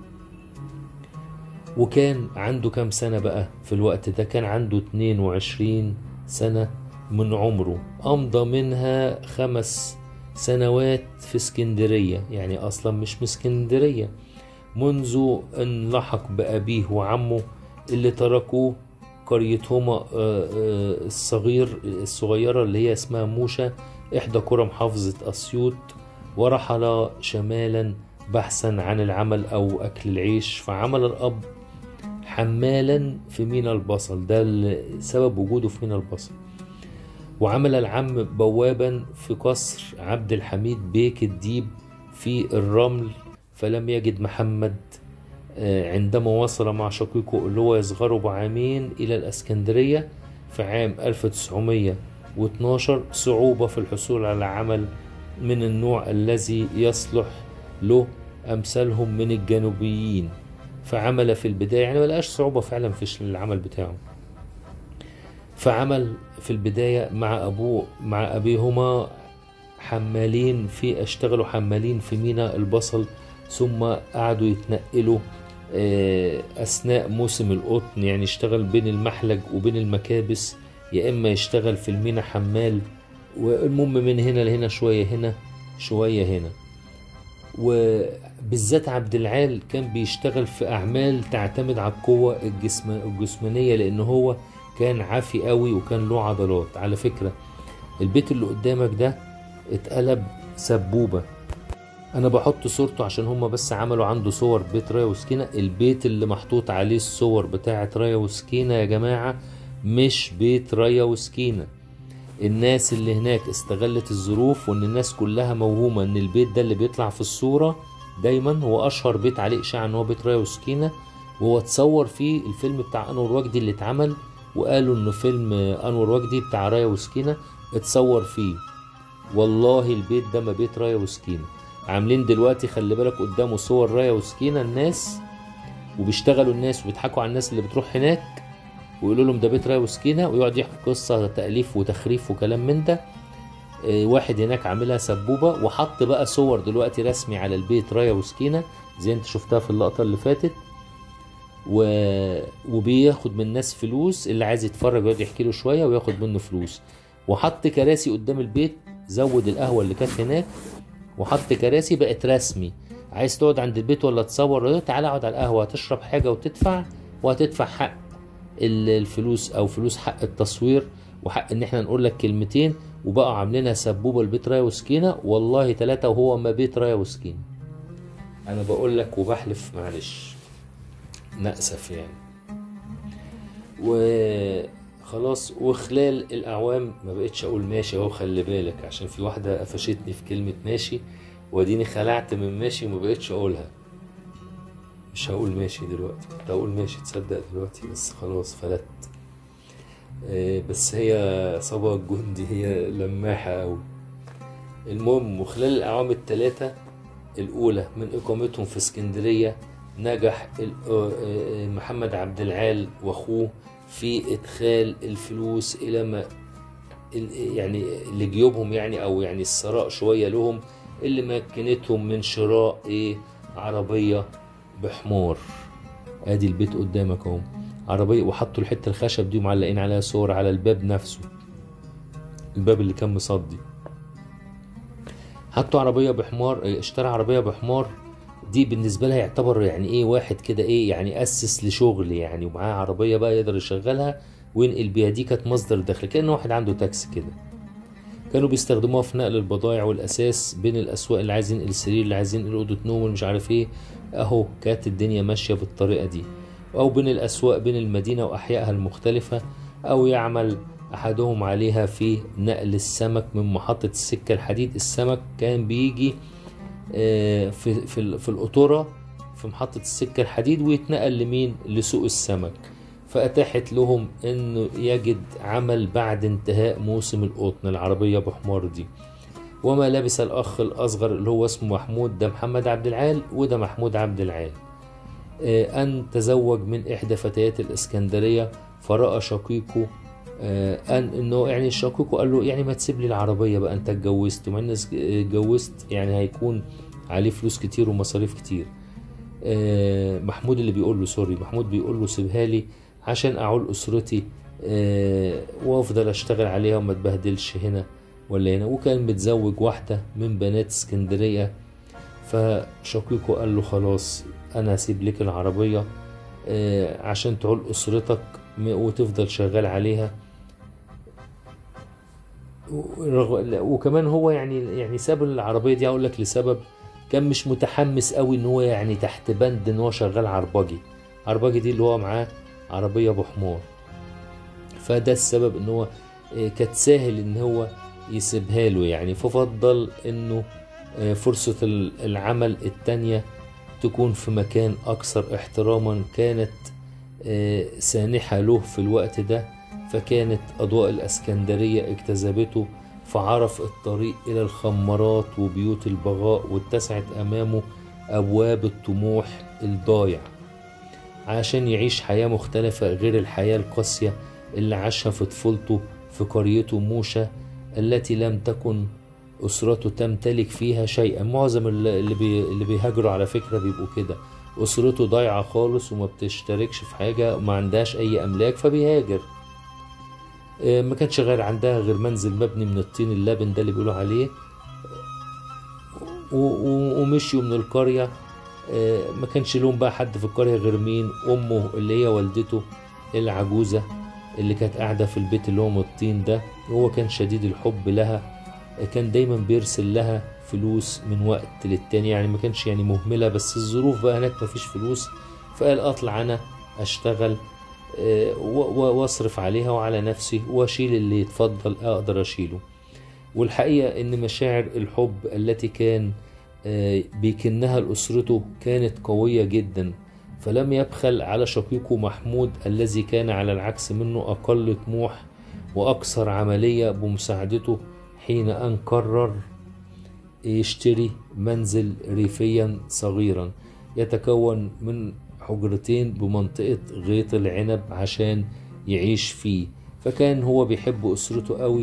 وكان عنده كام سنة بقى في الوقت ده كان عنده 22 سنة من عمره أمضى منها خمس سنوات في اسكندرية يعني أصلا مش من اسكندرية منذ أن لحق بأبيه وعمه اللي تركوه قريتهما آه، آه، الصغير الصغيرة اللي هي اسمها موشة إحدى قرى محافظة أسيوط ورحل شمالا بحثا عن العمل أو أكل العيش فعمل الأب حمالا في مينا البصل ده ال- سبب وجوده في مينا البصل وعمل العم بوابا في قصر عبد الحميد بيك الديب في الرمل فلم يجد محمد آه، عندما وصل مع شقيقه اللي هو يصغره بعامين إلى الأسكندرية في عام 1912 صعوبة في الحصول على عمل من النوع الذي يصلح له أمثالهم من الجنوبيين فعمل في البداية يعني ملقاش صعوبة فعلا في العمل بتاعه فعمل في البداية مع أبوه مع أبيهما حمالين في اشتغلوا حمالين في ميناء البصل ثم قعدوا يتنقلوا آه، أثناء موسم القطن يعني اشتغل بين المحلج وبين المكابس يا إما يشتغل في المينا حمال والمهم من هنا لهنا شوية هنا شوية هنا وبالذات عبد العال كان بيشتغل في أعمال تعتمد على القوة الجسم الجسمانية لأن هو كان عافي قوي وكان له عضلات على فكرة البيت اللي قدامك ده اتقلب سبوبة انا بحط صورته عشان هما بس عملوا عنده صور بيت رايا وسكينة البيت اللي محطوط عليه الصور بتاعة رايا وسكينة يا جماعة مش بيت رايا وسكينة الناس اللي هناك استغلت الظروف وان الناس كلها موهومة ان البيت ده اللي بيطلع في الصورة دايما هو اشهر بيت عليه اشاعة ان هو بيت رايا وسكينة وهو اتصور فيه الفيلم بتاع انور وجدي اللي اتعمل وقالوا انه فيلم انور وجدي بتاع رايا وسكينة اتصور فيه والله البيت ده ما بيت رايا وسكينة عاملين دلوقتي خلي بالك قدامه صور رايا وسكينة الناس وبيشتغلوا الناس وبيضحكوا على الناس اللي بتروح هناك ويقولوا لهم ده بيت رايا وسكينة ويقعد يحكي قصة تأليف وتخريف وكلام من ده آه، واحد هناك عاملها سبوبة وحط بقى صور دلوقتي رسمي على البيت رايا وسكينة زي انت شفتها في اللقطة اللي فاتت و... وبياخد من الناس فلوس اللي عايز يتفرج يقعد يحكي له شويه وياخد منه فلوس وحط كراسي قدام البيت زود القهوه اللي كانت هناك وحط كراسي بقت رسمي عايز تقعد عند البيت ولا تصور ولا تعالى اقعد على القهوه هتشرب حاجه وتدفع وهتدفع حق ال- الفلوس او فلوس حق التصوير وحق ان احنا نقول لك كلمتين وبقوا عاملينها سبوبه البيت رايه وسكينه والله ثلاثه وهو ما بيت رايه وسكينه انا بقول لك وبحلف معلش نأسف يعني وخلاص وخلال الأعوام ما بقتش أقول ماشي أهو خلي بالك عشان في واحدة قفشتني في كلمة ماشي واديني خلعت من ماشي وما بقتش أقولها مش هقول ماشي دلوقتي كنت هقول ماشي تصدق دلوقتي بس خلاص فلت آه، بس هي صبا الجندي هي لماحة أوي المهم وخلال الأعوام الثلاثة الأولى من إقامتهم في اسكندرية نجح ال- آه، آه، محمد عبد العال وأخوه في إدخال الفلوس إلى ما ال- يعني لجيوبهم يعني أو يعني الثراء شوية لهم اللي مكنتهم من شراء إيه عربية بحمار ادي البيت قدامك اهو عربية وحطوا الحتة الخشب دي ومعلقين عليها صور على الباب نفسه الباب اللي كان مصدي حطوا عربية بحمار اه، اشترى عربية بحمار دي بالنسبة لها يعتبر يعني ايه واحد كده ايه يعني اسس لشغل يعني ومعاه عربية بقى يقدر يشغلها وينقل بيها دي كانت مصدر دخل كأن واحد عنده تاكسي كده كانوا بيستخدموها في نقل البضائع والاساس بين الاسواق اللي عايز ينقل سرير اللي عايز ينقل اوضه نوم اللي مش عارف ايه اهو كانت الدنيا ماشيه بالطريقه دي او بين الاسواق بين المدينه واحيائها المختلفه او يعمل احدهم عليها في نقل السمك من محطه السكه الحديد السمك كان بيجي آه، في في ال- في القطوره في محطه السكه الحديد ويتنقل لمين لسوق السمك فأتاحت لهم أنه يجد عمل بعد انتهاء موسم القطن العربية بحمار دي وما لبس الأخ الأصغر اللي هو اسمه محمود ده محمد عبد العال وده محمود عبد العال آه، أن تزوج من إحدى فتيات الإسكندرية فرأى شقيقه آه، أن إنه يعني شقيقه قال له يعني ما تسيب لي العربية بقى أنت اتجوزت ومع إن اتجوزت يعني هيكون عليه فلوس كتير ومصاريف كتير آه، محمود اللي بيقول له سوري محمود بيقول له سيبها لي عشان اعول اسرتي آه، وافضل اشتغل عليها وما اتبهدلش هنا ولا هنا وكان متزوج واحدة من بنات اسكندرية فشقيقه قال له خلاص انا هسيب لك العربية آه، عشان تعول اسرتك م- وتفضل شغال عليها ورغ- وكمان هو يعني يعني ساب العربية دي اقول لك لسبب كان مش متحمس قوي ان هو يعني تحت بند ان هو شغال عربجي عربجي دي اللي هو معاه عربية بحمار فده السبب ان هو آه، كانت سهل ان هو يسيبها له يعني ففضل انه آه، فرصة ال- العمل التانية تكون في مكان اكثر احتراما كانت آه، سانحة له في الوقت ده فكانت اضواء الاسكندرية اجتذبته فعرف الطريق الى الخمارات وبيوت البغاء واتسعت امامه ابواب الطموح الضايع عشان يعيش حياة مختلفة غير الحياة القاسية اللي عاشها في طفولته في قريته موشة التي لم تكن أسرته تمتلك فيها شيئا معظم اللي اللي بي اللي بيهاجروا على فكرة بيبقوا كده أسرته ضايعة خالص وما بتشتركش في حاجة وما عندهاش أي أملاك فبيهاجر آه، ما كانش غير عندها غير منزل مبني من الطين اللبن ده اللي بيقولوا عليه و- و- ومشيوا من القرية آه، ما كانش لهم بقى حد في القرية غير مين أمه اللي هي والدته العجوزة اللي كانت قاعدة في البيت اللي هو من الطين ده وهو كان شديد الحب لها آه، كان دايما بيرسل لها فلوس من وقت للتاني يعني ما كانش يعني مهملة بس الظروف بقى هناك ما فيش فلوس فقال أطلع أنا أشتغل آه، و- و- واصرف عليها وعلى نفسي واشيل اللي يتفضل اقدر اشيله والحقيقة ان مشاعر الحب التي كان آه، بيكنها لأسرته كانت قوية جدا فلم يبخل على شقيقه محمود الذي كان على العكس منه أقل طموح وأكثر عملية بمساعدته حين أن قرر يشتري منزل ريفيا صغيرا يتكون من حجرتين بمنطقة غيط العنب عشان يعيش فيه فكان هو بيحب أسرته قوي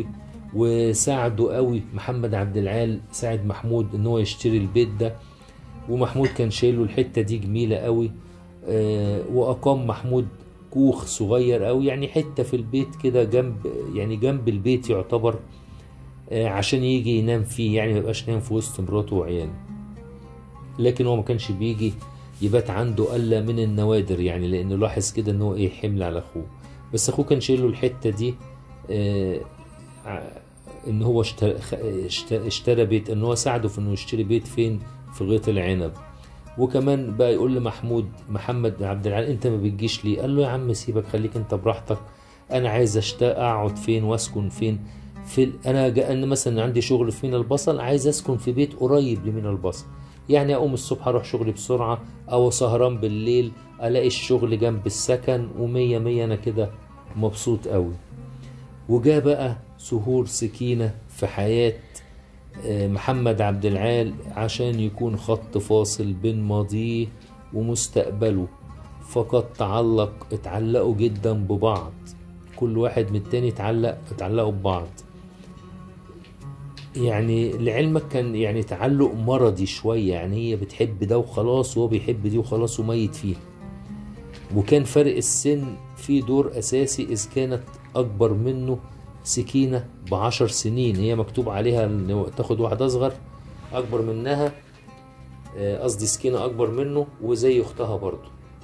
وساعده قوي محمد عبد العال ساعد محمود ان هو يشتري البيت ده ومحمود كان شايله الحته دي جميله قوي آه، واقام محمود كوخ صغير قوي يعني حته في البيت كده جنب يعني جنب البيت يعتبر آه، عشان يجي ينام فيه يعني ما يبقاش نايم في وسط مراته وعياله لكن هو ما كانش بيجي يبات عنده الا من النوادر يعني لانه لاحظ كده ان هو ايه حمل على اخوه بس اخوه كان شايله الحته دي آه، ع- ان هو اشترى, اشترى, اشترى بيت ان هو ساعده في انه يشتري بيت فين في غيط العنب وكمان بقى يقول لمحمود محمد عبد العال انت ما بتجيش ليه قال له يا عم سيبك خليك انت براحتك انا عايز اشتاق اقعد فين واسكن فين في ال- انا جا انا مثلا عندي شغل في مينا البصل عايز اسكن في بيت قريب لمينا البصل يعني اقوم الصبح اروح شغلي بسرعه او سهران بالليل الاقي الشغل جنب السكن ومية مية انا كده مبسوط قوي وجاء بقى سهور سكينة في حياة آه، محمد عبد العال عشان يكون خط فاصل بين ماضيه ومستقبله فقد تعلق اتعلقوا جدا ببعض كل واحد من التاني اتعلق اتعلقوا ببعض يعني لعلمك كان يعني تعلق مرضي شوية يعني هي بتحب ده وخلاص وهو بيحب دي وخلاص وميت فيها وكان فرق السن فيه دور أساسي إذ كانت أكبر منه سكينة بعشر سنين هي مكتوب عليها إن تاخد واحد أصغر أكبر منها آه، قصدي سكينة أكبر منه وزي أختها برضو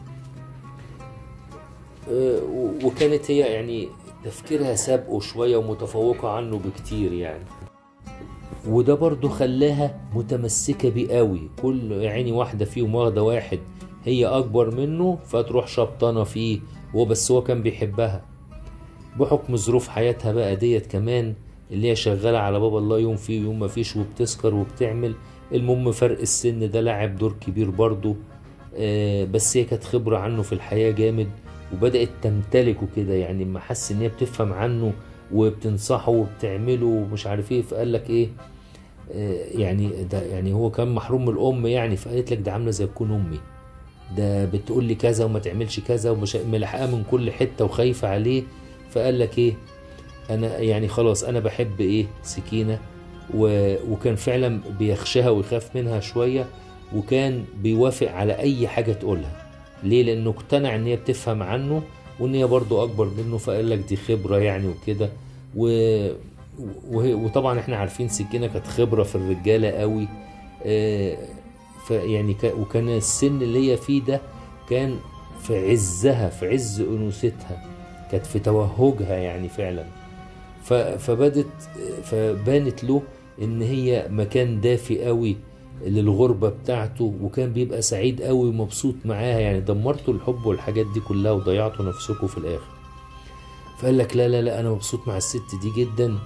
آه، و- وكانت هي يعني تفكيرها سابقه شوية ومتفوقة عنه بكتير يعني وده برضو خلاها متمسكة بيه قوي كل يعني واحدة فيهم واخدة واحد هي أكبر منه فتروح شبطانة فيه هو بس هو كان بيحبها بحكم ظروف حياتها بقى ديت كمان اللي هي شغالة على بابا الله يوم فيه ويوم ما فيش وبتسكر وبتعمل المهم فرق السن ده لعب دور كبير برضو آه، بس هي كانت خبرة عنه في الحياة جامد وبدأت تمتلكه كده يعني لما حس ان هي بتفهم عنه وبتنصحه وبتعمله ومش عارف ايه فقال لك ايه آه، يعني ده يعني هو كان محروم من الام يعني فقالت لك ده عامله زي تكون امي ده بتقول لي كذا وما تعملش كذا ومش ملحقاه من كل حته وخايفه عليه فقال لك ايه انا يعني خلاص انا بحب ايه سكينه و... وكان فعلا بيخشاها ويخاف منها شويه وكان بيوافق على اي حاجه تقولها ليه لانه اقتنع ان هي بتفهم عنه وان هي برضه اكبر منه فقال لك دي خبره يعني وكده و... وهي... وطبعا احنا عارفين سكينه كانت خبره في الرجاله قوي آه، فيعني ك... وكان السن اللي هي فيه ده كان في عزها في عز انوثتها كانت في توهجها يعني فعلا ف... فبدت فبانت له ان هي مكان دافي قوي للغربة بتاعته وكان بيبقى سعيد قوي ومبسوط معاها يعني دمرتوا الحب والحاجات دي كلها وضيعتوا نفسكم في الاخر فقال لك لا لا لا انا مبسوط مع الست دي جدا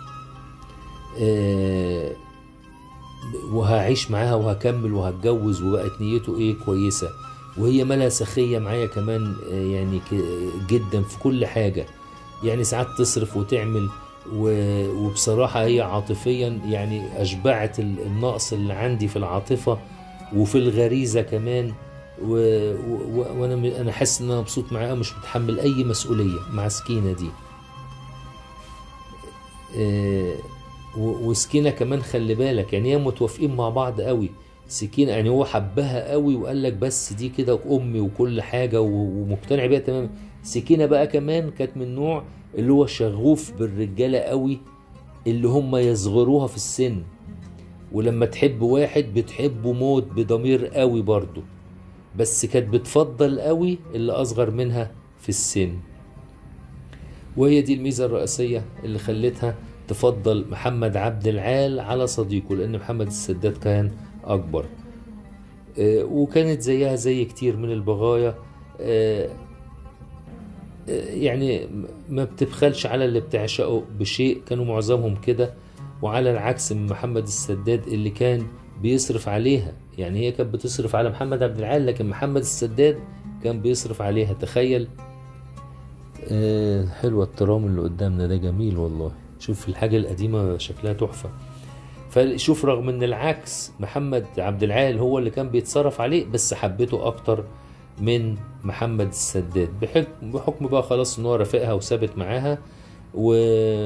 آه وهعيش معاها وهكمل وهتجوز وبقت نيته ايه كويسة وهي مالها سخية معايا كمان آه، يعني ك- جدا في كل حاجة يعني ساعات تصرف وتعمل و- وبصراحة هي عاطفيا يعني أشبعت ال- النقص اللي عندي في العاطفة وفي الغريزة كمان و... و... وانا م- انا حاسس ان انا مبسوط معاها مش متحمل اي مسؤوليه مع سكينه دي آه، و- وسكينه كمان خلي بالك يعني هي متوافقين مع بعض قوي سكينه يعني هو حبها قوي وقال لك بس دي كده امي وكل حاجه و- ومقتنع بيها تماما سكينه بقى كمان كانت من النوع اللي هو شغوف بالرجاله قوي اللي هم يصغروها في السن ولما تحب واحد بتحبه موت بضمير قوي برضه بس كانت بتفضل قوي اللي اصغر منها في السن وهي دي الميزة الرئيسية اللي خلتها تفضل محمد عبد العال على صديقه لأن محمد السداد كان أكبر آه، وكانت زيها زي كتير من البغايا آه، آه، يعني ما بتبخلش على اللي بتعشقه بشيء كانوا معظمهم كده وعلى العكس من محمد السداد اللي كان بيصرف عليها يعني هي كانت بتصرف على محمد عبد العال لكن محمد السداد كان بيصرف عليها تخيل آه، حلوة الترام اللي قدامنا ده جميل والله شوف الحاجة القديمة شكلها تحفة فشوف رغم ان العكس محمد عبد العال هو اللي كان بيتصرف عليه بس حبيته اكتر من محمد السداد بحكم, بحكم بقى خلاص ان هو رافقها وثابت معاها و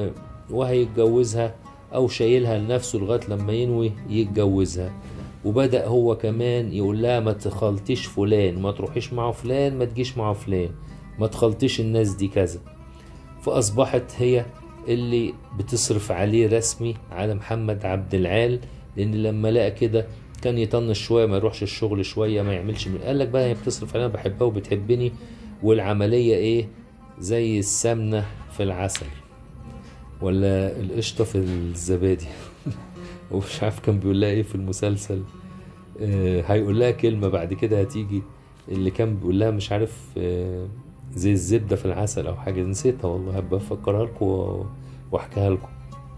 وهيتجوزها او شايلها لنفسه لغايه لما ينوي يتجوزها وبدا هو كمان يقول لها ما تخلطيش فلان ما تروحيش مع فلان ما تجيش مع فلان ما تخلطيش الناس دي كذا فاصبحت هي اللي بتصرف عليه رسمي على محمد عبد العال لان لما لقى كده كان يطنش شويه ما يروحش الشغل شويه ما يعملش من قال لك بقى هي بتصرف علينا بحبها وبتحبني والعمليه ايه زي السمنه في العسل ولا القشطه في الزبادي ومش عارف كان بيقول لها ايه في المسلسل آه هيقول لها كلمه بعد كده هتيجي اللي كان بيقول لها مش عارف آه زي الزبده في العسل او حاجه نسيتها والله هبقى افكرها لكم واحكيها لكم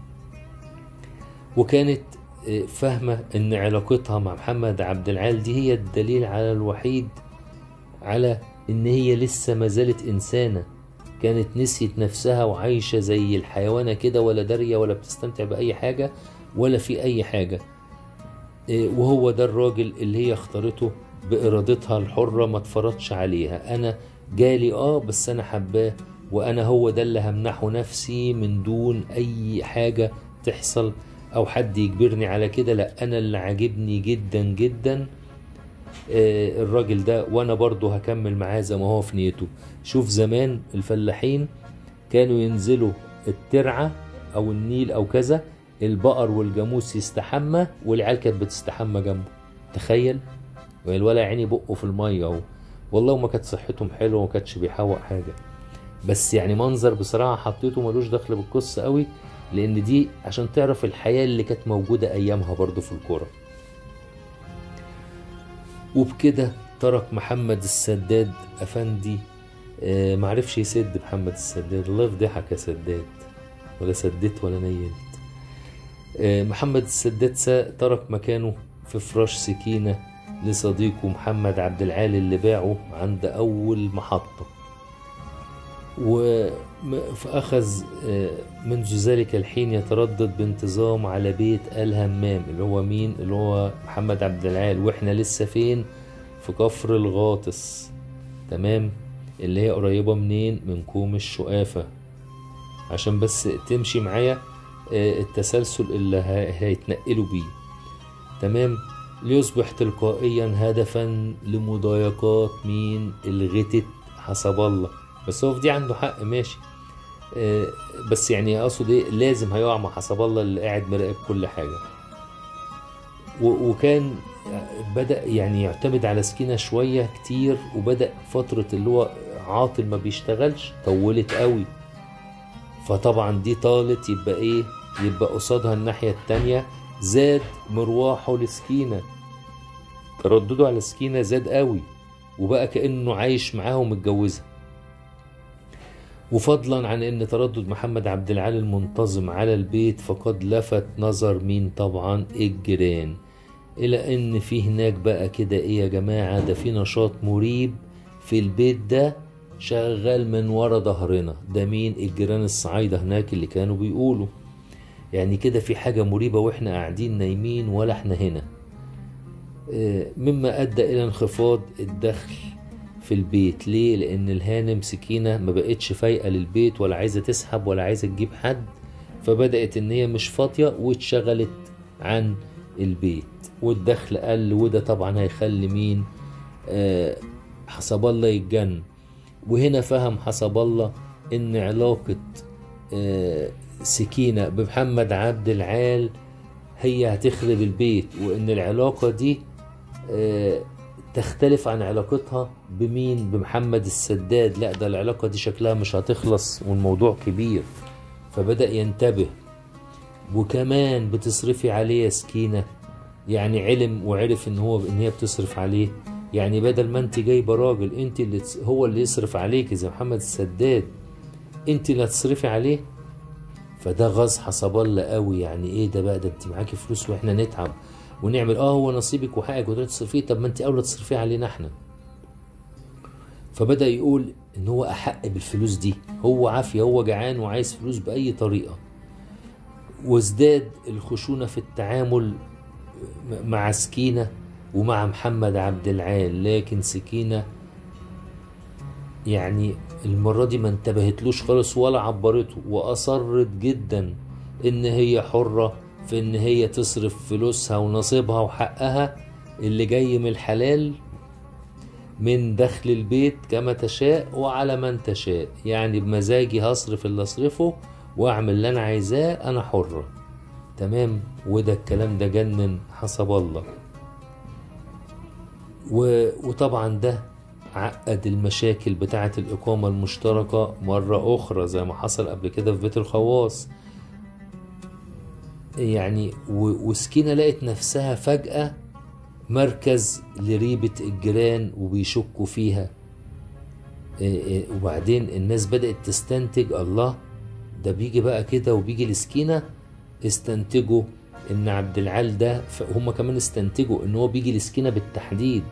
وكانت آه، فاهمه ان علاقتها مع محمد عبد العال دي هي الدليل على الوحيد على ان هي لسه ما زالت انسانه كانت نسيت نفسها وعايشه زي الحيوانه كده ولا داريه ولا بتستمتع باي حاجه ولا في اي حاجه إيه، وهو ده الراجل اللي هي اختارته بارادتها الحره ما اتفرضش عليها انا جالي اه بس انا حباه وانا هو ده اللي همنحه نفسي من دون اي حاجه تحصل او حد يجبرني على كده لا انا اللي عاجبني جدا جدا آه، الراجل ده وانا برضه هكمل معاه زي ما هو في نيته شوف زمان الفلاحين كانوا ينزلوا الترعة او النيل او كذا البقر والجاموس يستحمى والعيال كانت بتستحمى جنبه تخيل والولا عيني بقه في الميه اهو والله ما كانت صحتهم حلوه وما كانتش بيحوق حاجه بس يعني منظر بصراحه حطيته ملوش دخل بالقصه قوي لان دي عشان تعرف الحياه اللي كانت موجوده ايامها برضو في الكوره وبكده ترك محمد السداد افندي آه، معرفش يسد محمد السداد الله يفضحك يا سداد ولا سديت ولا نيلت آه، محمد السداد سا- ترك مكانه في فراش سكينة لصديقه محمد عبد العال اللي باعه عند أول محطة وم- فأخذ آه، منذ ذلك الحين يتردد بانتظام على بيت آل همام اللي هو مين اللي هو محمد عبد العال واحنا لسه فين في كفر الغاطس تمام اللي هي قريبة منين من كوم الشقافة عشان بس تمشي معايا آه، التسلسل اللي ه- هيتنقلوا بيه تمام ليصبح تلقائيا هدفا لمضايقات مين الغتت حسب الله بس هو في دي عنده حق ماشي آه، بس يعني اقصد ايه لازم هيقع مع حسب الله اللي قاعد مراقب كل حاجه و- وكان بدأ يعني يعتمد على سكينة شوية كتير وبدأ فترة اللي هو عاطل ما بيشتغلش طولت قوي فطبعا دي طالت يبقى ايه يبقى قصادها الناحية التانية زاد مروحه لسكينة تردده على سكينة زاد قوي وبقى كأنه عايش معاها ومتجوزها وفضلا عن ان تردد محمد عبد العال المنتظم على البيت فقد لفت نظر مين طبعا الجيران الى ان في هناك بقى كده ايه يا جماعة ده في نشاط مريب في البيت ده شغال من ورا ظهرنا ده مين الجيران الصعايدة هناك اللي كانوا بيقولوا يعني كده في حاجة مريبة واحنا قاعدين نايمين ولا احنا هنا آه، مما ادى الى انخفاض الدخل في البيت ليه لان الهانم سكينة ما بقتش فايقة للبيت ولا عايزة تسحب ولا عايزة تجيب حد فبدأت ان هي مش فاضية واتشغلت عن البيت والدخل قل وده طبعا هيخلي مين آه حسب الله يتجن وهنا فهم حسب الله ان علاقة آه سكينة بمحمد عبد العال هي هتخرب البيت وان العلاقة دي آه تختلف عن علاقتها بمين بمحمد السداد لا ده العلاقة دي شكلها مش هتخلص والموضوع كبير فبدأ ينتبه وكمان بتصرفي عليه يا سكينة يعني علم وعرف ان هو ان هي بتصرف عليه يعني بدل ما انت جايبه راجل انت اللي تس- هو اللي يصرف عليك زي محمد السداد انت اللي هتصرفي عليه فده غاز حسب الله قوي يعني ايه ده بقى ده انت معاكي فلوس واحنا نتعب ونعمل اه هو نصيبك وحقك وتروحي تصرفيه طب ما انت اولى تصرفيه علينا احنا فبدا يقول ان هو احق بالفلوس دي هو عافيه هو جعان وعايز فلوس باي طريقه وازداد الخشونه في التعامل مع سكينه ومع محمد عبد العال لكن سكينه يعني المرة دي ما انتبهتلوش خالص ولا عبرته وأصرت جدا إن هي حرة في إن هي تصرف فلوسها ونصيبها وحقها اللي جاي من الحلال من دخل البيت كما تشاء وعلى من تشاء يعني بمزاجي هصرف اللي أصرفه وأعمل اللي أنا عايزاه أنا حرة تمام وده الكلام ده جنن حسب الله و... وطبعا ده عقد المشاكل بتاعة الإقامة المشتركة مرة أخرى زي ما حصل قبل كده في بيت الخواص يعني و... وسكينة لقت نفسها فجأة مركز لريبة الجيران وبيشكوا فيها إيه إيه وبعدين الناس بدأت تستنتج الله ده بيجي بقى كده وبيجي لسكينة استنتجوا ان عبد العال ده هم كمان استنتجوا ان هو بيجي لسكينة بالتحديد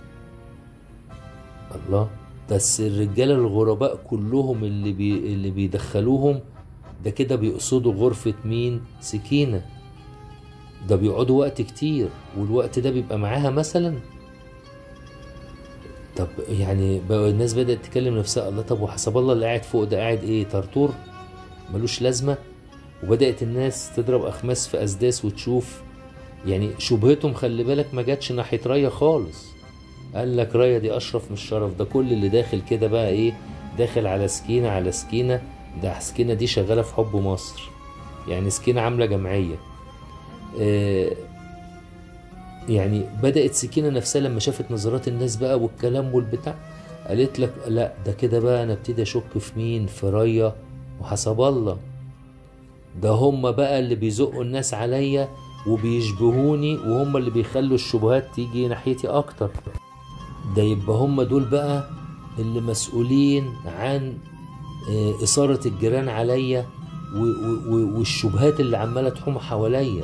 الله بس الرجاله الغرباء كلهم اللي بي اللي بيدخلوهم ده كده بيقصدوا غرفة مين سكينة ده بيقعدوا وقت كتير والوقت ده بيبقى معاها مثلا طب يعني بقى الناس بدأت تكلم نفسها الله طب وحسب الله اللي قاعد فوق ده قاعد ايه طرطور ملوش لازمة وبدأت الناس تضرب أخماس في أسداس وتشوف يعني شبهتهم خلي بالك ما جاتش ناحية ريا خالص قال لك رايا دي اشرف من الشرف ده كل اللي داخل كده بقى ايه داخل على سكينه على سكينه ده سكينه دي شغاله في حب مصر يعني سكينه عامله جمعيه آه يعني بدات سكينه نفسها لما شافت نظرات الناس بقى والكلام والبتاع قالت لك لا ده كده بقى انا ابتدي اشك في مين في رايا وحسب الله ده هم بقى اللي بيزقوا الناس عليا وبيشبهوني وهم اللي بيخلوا الشبهات تيجي ناحيتي اكتر ده يبقى هم دول بقى اللي مسؤولين عن إثارة الجيران عليا والشبهات اللي عمالة تحوم حواليا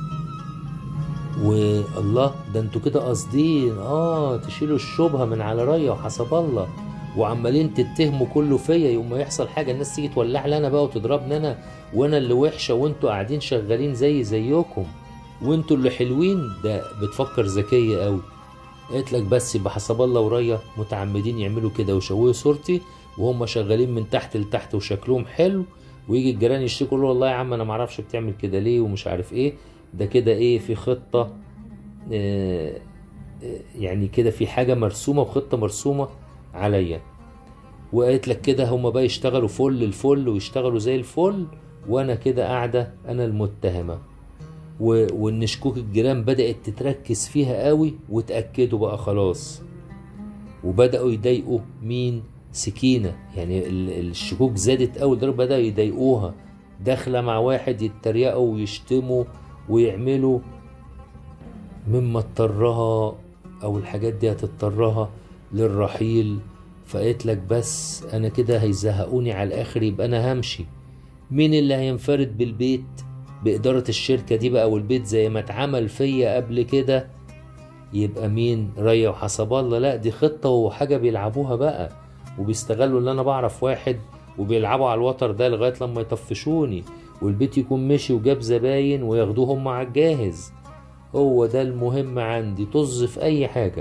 والله ده انتوا كده قاصدين اه تشيلوا الشبهة من على ريا وحسب الله وعمالين تتهموا كله فيا يوم ما يحصل حاجة الناس تيجي تولع لي انا بقى وتضربني انا وانا اللي وحشة وانتوا قاعدين شغالين زي زيكم وانتوا اللي حلوين ده بتفكر ذكية قوي قالت لك بس يبقى حسب الله وريا متعمدين يعملوا كده ويشوهوا صورتي وهم شغالين من تحت لتحت وشكلهم حلو ويجي الجيران يشتكوا له والله يا عم انا معرفش بتعمل كده ليه ومش عارف ايه ده كده ايه في خطة اه يعني كده في حاجة مرسومة وخطة مرسومة عليا وقالت لك كده هما بقى يشتغلوا فل الفل ويشتغلوا زي الفل وانا كده قاعدة انا المتهمة وان شكوك الجيران بدأت تتركز فيها قوي وتأكدوا بقى خلاص وبدأوا يضايقوا مين سكينة يعني الشكوك زادت قوي لدرجة بدأوا يضايقوها داخلة مع واحد يتريقوا ويشتموا ويعملوا مما اضطرها او الحاجات دي هتضطرها للرحيل فقالت لك بس انا كده هيزهقوني على الاخر يبقى انا همشي مين اللي هينفرد بالبيت بإدارة الشركة دي بقى والبيت زي ما اتعمل فيا قبل كده يبقى مين ريا وحسب الله لا دي خطة وحاجة بيلعبوها بقى وبيستغلوا اللي أنا بعرف واحد وبيلعبوا على الوتر ده لغاية لما يطفشوني والبيت يكون مشي وجاب زباين وياخدوهم على الجاهز هو ده المهم عندي طز في أي حاجة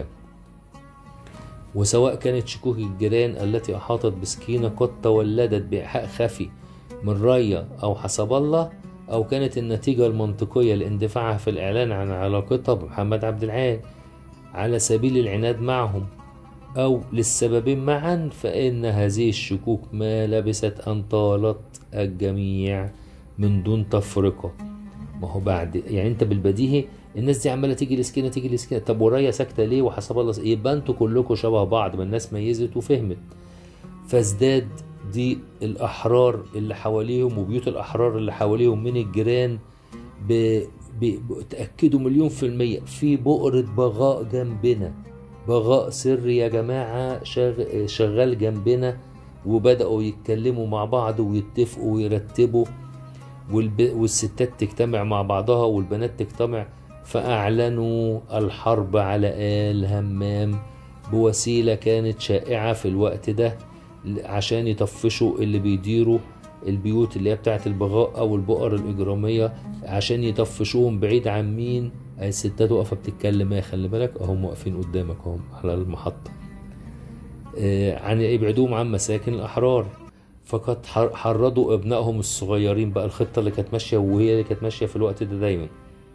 وسواء كانت شكوك الجيران التي أحاطت بسكينة قد تولدت بإيحاء خفي من ريا أو حسب الله أو كانت النتيجة المنطقية لاندفاعها في الإعلان عن علاقتها بمحمد عبد العال على سبيل العناد معهم أو للسببين معا فإن هذه الشكوك ما لبست أن طالت الجميع من دون تفرقة ما هو بعد يعني أنت بالبديهي الناس دي عمالة تيجي لسكينة تيجي لسكينة طب ورايا ساكتة ليه وحسب الله يبقى أنتوا كلكم شبه بعض ما الناس ميزت وفهمت فازداد دي الأحرار اللي حواليهم وبيوت الأحرار اللي حواليهم من الجيران ب... ب... تأكدوا مليون في المية في بؤرة بغاء جنبنا بغاء سري يا جماعة شغ... شغال جنبنا وبدأوا يتكلموا مع بعض ويتفقوا ويرتبوا والب... والستات تجتمع مع بعضها والبنات تجتمع فأعلنوا الحرب على آل همام بوسيلة كانت شائعة في الوقت ده عشان يطفشوا اللي بيديروا البيوت اللي هي بتاعت البغاء او البؤر الاجراميه عشان يطفشوهم بعيد عن مين الستات واقفه بتتكلم ايه خلي بالك اهم واقفين قدامك اهم على المحطه آه، عن يبعدوهم عن مساكن الأحرار فقد حر- حرضوا ابنائهم الصغيرين بقى الخطة اللي كانت ماشية وهي اللي كانت ماشية في الوقت ده دايما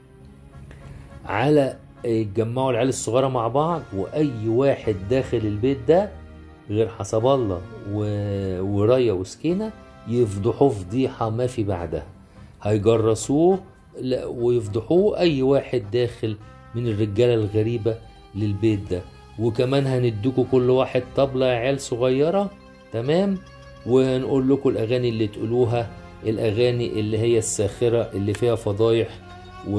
على يتجمعوا العيال الصغيرة مع بعض وأي واحد داخل البيت ده غير حسب الله و... وريا وسكينة يفضحوه فضيحة ما في بعدها هيجرسوه لا ويفضحوه أي واحد داخل من الرجالة الغريبة للبيت ده وكمان هنديكوا كل واحد طبلة يا عيال صغيرة تمام وهنقول لكم الأغاني اللي تقولوها الأغاني اللي هي الساخرة اللي فيها فضايح و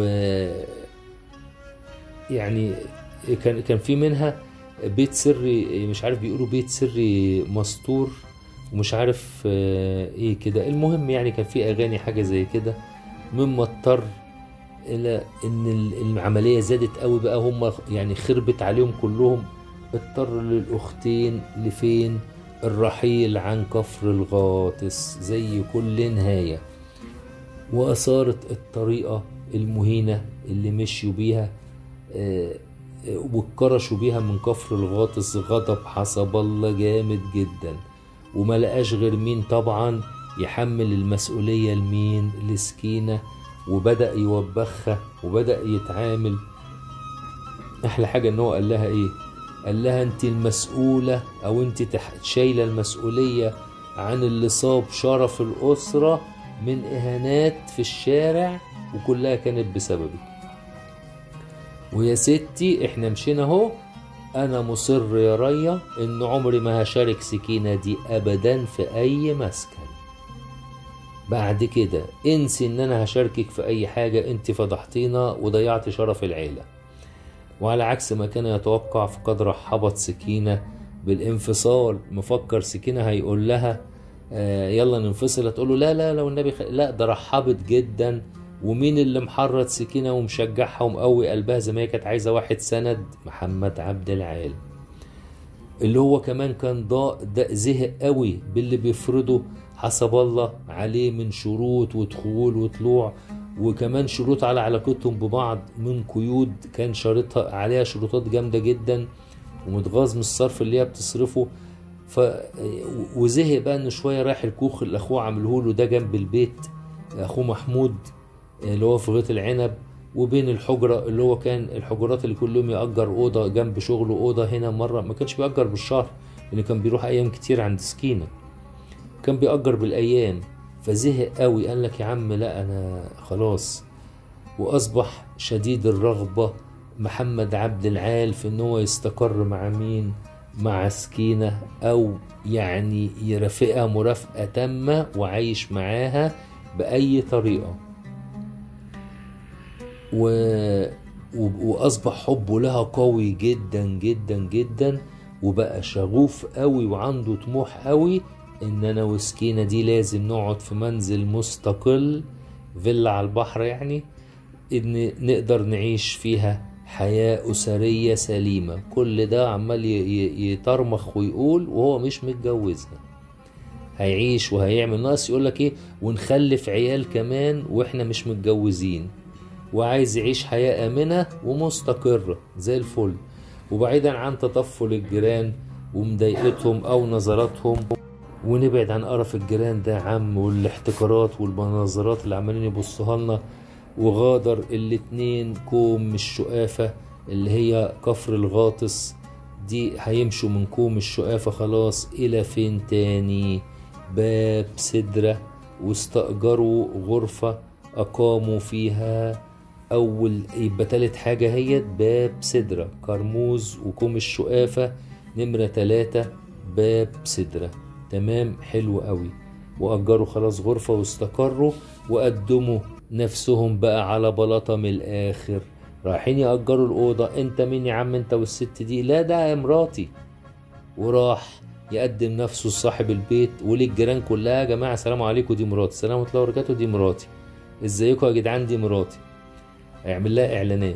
يعني كان كان في منها بيت سري مش عارف بيقولوا بيت سري مستور ومش عارف آه، ايه كده المهم يعني كان في اغاني حاجه زي كده مما اضطر الى ان ال- العمليه زادت قوي بقى هم يعني خربت عليهم كلهم اضطر للاختين لفين الرحيل عن كفر الغاطس زي كل نهايه واثارت الطريقه المهينه اللي مشيوا بيها آه، آه، واتكرشوا بيها من كفر الغاطس غضب حسب الله جامد جدا وما لقاش غير مين طبعا يحمل المسؤولية لمين لسكينة وبدأ يوبخها وبدأ يتعامل أحلى حاجة إن هو قال لها إيه قال لها أنت المسؤولة أو أنت تح- شايلة المسؤولية عن اللي صاب شرف الأسرة من إهانات في الشارع وكلها كانت بسببك ويا ستي احنا مشينا اهو انا مصر يا ريا ان عمري ما هشارك سكينة دي ابدا في اي مسكن بعد كده انسي ان انا هشاركك في اي حاجة انت فضحتينا وضيعت شرف العيلة وعلى عكس ما كان يتوقع فقد رحبت سكينة بالانفصال مفكر سكينة هيقول لها آه يلا ننفصل هتقول له لا لا لو النبي خ... لا ده رحبت جدا ومين اللي محرض سكينة ومشجعها ومقوي قلبها زي ما هي كانت عايزة واحد سند محمد عبد العال اللي هو كمان كان ضاء ده زهق قوي باللي بيفرضه حسب الله عليه من شروط ودخول وطلوع وكمان شروط على علاقتهم ببعض من قيود كان شارطها عليها شروطات جامدة جدا ومتغاظ من الصرف اللي هي بتصرفه ف وزهق بقى ان شويه رايح الكوخ اللي اخوه عامله له ده جنب البيت اخوه محمود اللي هو في غيط العنب وبين الحجرة اللي هو كان الحجرات اللي كل يوم يأجر أوضة جنب شغله أوضة هنا مرة ما كانش بيأجر بالشهر لأن كان بيروح أيام كتير عند سكينة كان بيأجر بالأيام فزهق قوي قال لك يا عم لا أنا خلاص وأصبح شديد الرغبة محمد عبد العال في إن هو يستقر مع مين مع سكينة أو يعني يرافقها مرافقة تامة وعايش معاها بأي طريقة و... و... واصبح حبه لها قوي جدا جدا جدا وبقى شغوف قوي وعنده طموح قوي ان انا وسكينة دي لازم نقعد في منزل مستقل فيلا على البحر يعني ان نقدر نعيش فيها حياة أسرية سليمة كل ده عمال ي- ي- يطرمخ ويقول وهو مش متجوزها هيعيش وهيعمل ناقص يقولك ايه ونخلف عيال كمان واحنا مش متجوزين وعايز يعيش حياة آمنة ومستقرة زي الفل وبعيدا عن تطفل الجيران ومضايقتهم أو نظراتهم ونبعد عن قرف الجيران ده يا عم والاحتكارات والمناظرات اللي عمالين يبصوها لنا وغادر الاتنين كوم من الشقافة اللي هي كفر الغاطس دي هيمشوا من كوم الشقافة خلاص إلى فين تاني باب سدرة واستأجروا غرفة أقاموا فيها أول يبقى تالت حاجة هي باب سدرة كرموز وكوم الشقافة نمرة تلاتة باب سدرة تمام حلو قوي وأجروا خلاص غرفة واستقروا وقدموا نفسهم بقى على بلاطة من الآخر رايحين يأجروا الأوضة أنت مين يا عم أنت والست دي لا ده مراتي وراح يقدم نفسه لصاحب البيت وللجيران كلها يا جماعة السلام عليكم دي مراتي السلام ورحمة الله وبركاته دي مراتي ازيكم يا جدعان دي مراتي هيعمل لها اعلانات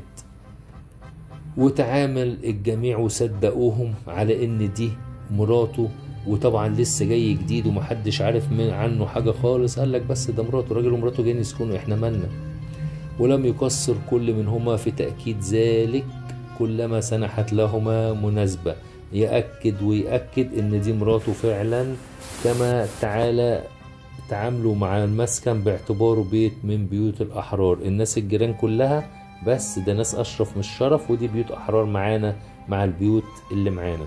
وتعامل الجميع وصدقوهم على ان دي مراته وطبعا لسه جاي جديد ومحدش عارف من عنه حاجه خالص قال لك بس ده مراته راجل ومراته جايين يسكنوا احنا مالنا ولم يقصر كل منهما في تاكيد ذلك كلما سنحت لهما مناسبه يأكد ويأكد إن دي مراته فعلا كما تعالى تعاملوا مع المسكن باعتباره بيت من بيوت الأحرار الناس الجيران كلها بس ده ناس أشرف من الشرف ودي بيوت أحرار معانا مع البيوت اللي معانا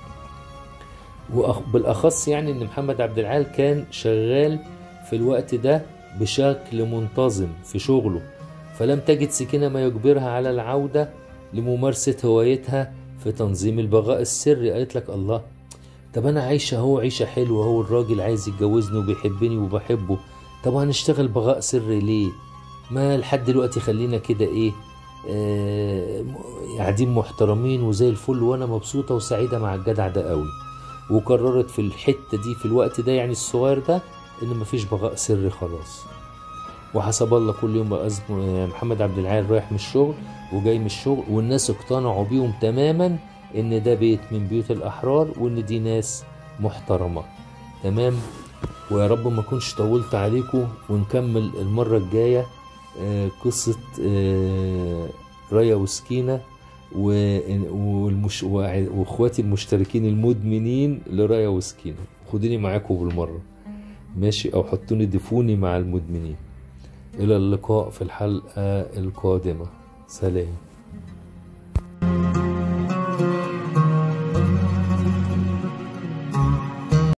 وبالأخص يعني إن محمد عبد العال كان شغال في الوقت ده بشكل منتظم في شغله فلم تجد سكينة ما يجبرها على العودة لممارسة هوايتها في تنظيم البغاء السري قالت لك الله طب أنا عايشة هو عيشة حلوة هو الراجل عايز يتجوزني وبيحبني وبحبه طب هنشتغل بغاء سري ليه ما لحد دلوقتي خلينا كده ايه آه قاعدين محترمين وزي الفل وانا مبسوطة وسعيدة مع الجدع ده قوي وقررت في الحتة دي في الوقت ده يعني الصغير ده ان مفيش بغاء سري خلاص وحسب الله كل يوم بقى محمد عبد العال رايح من الشغل وجاي من الشغل والناس اقتنعوا بيهم تماما ان ده بيت من بيوت الاحرار وان دي ناس محترمة تمام ويا رب ما اكونش طولت عليكم ونكمل المرة الجاية آه قصة آه ريا وسكينة والمش... واخواتي المشتركين المدمنين لرايا وسكينة خدوني معاكم بالمرة ماشي او حطوني ضيفوني مع المدمنين الى اللقاء في الحلقة القادمة سلام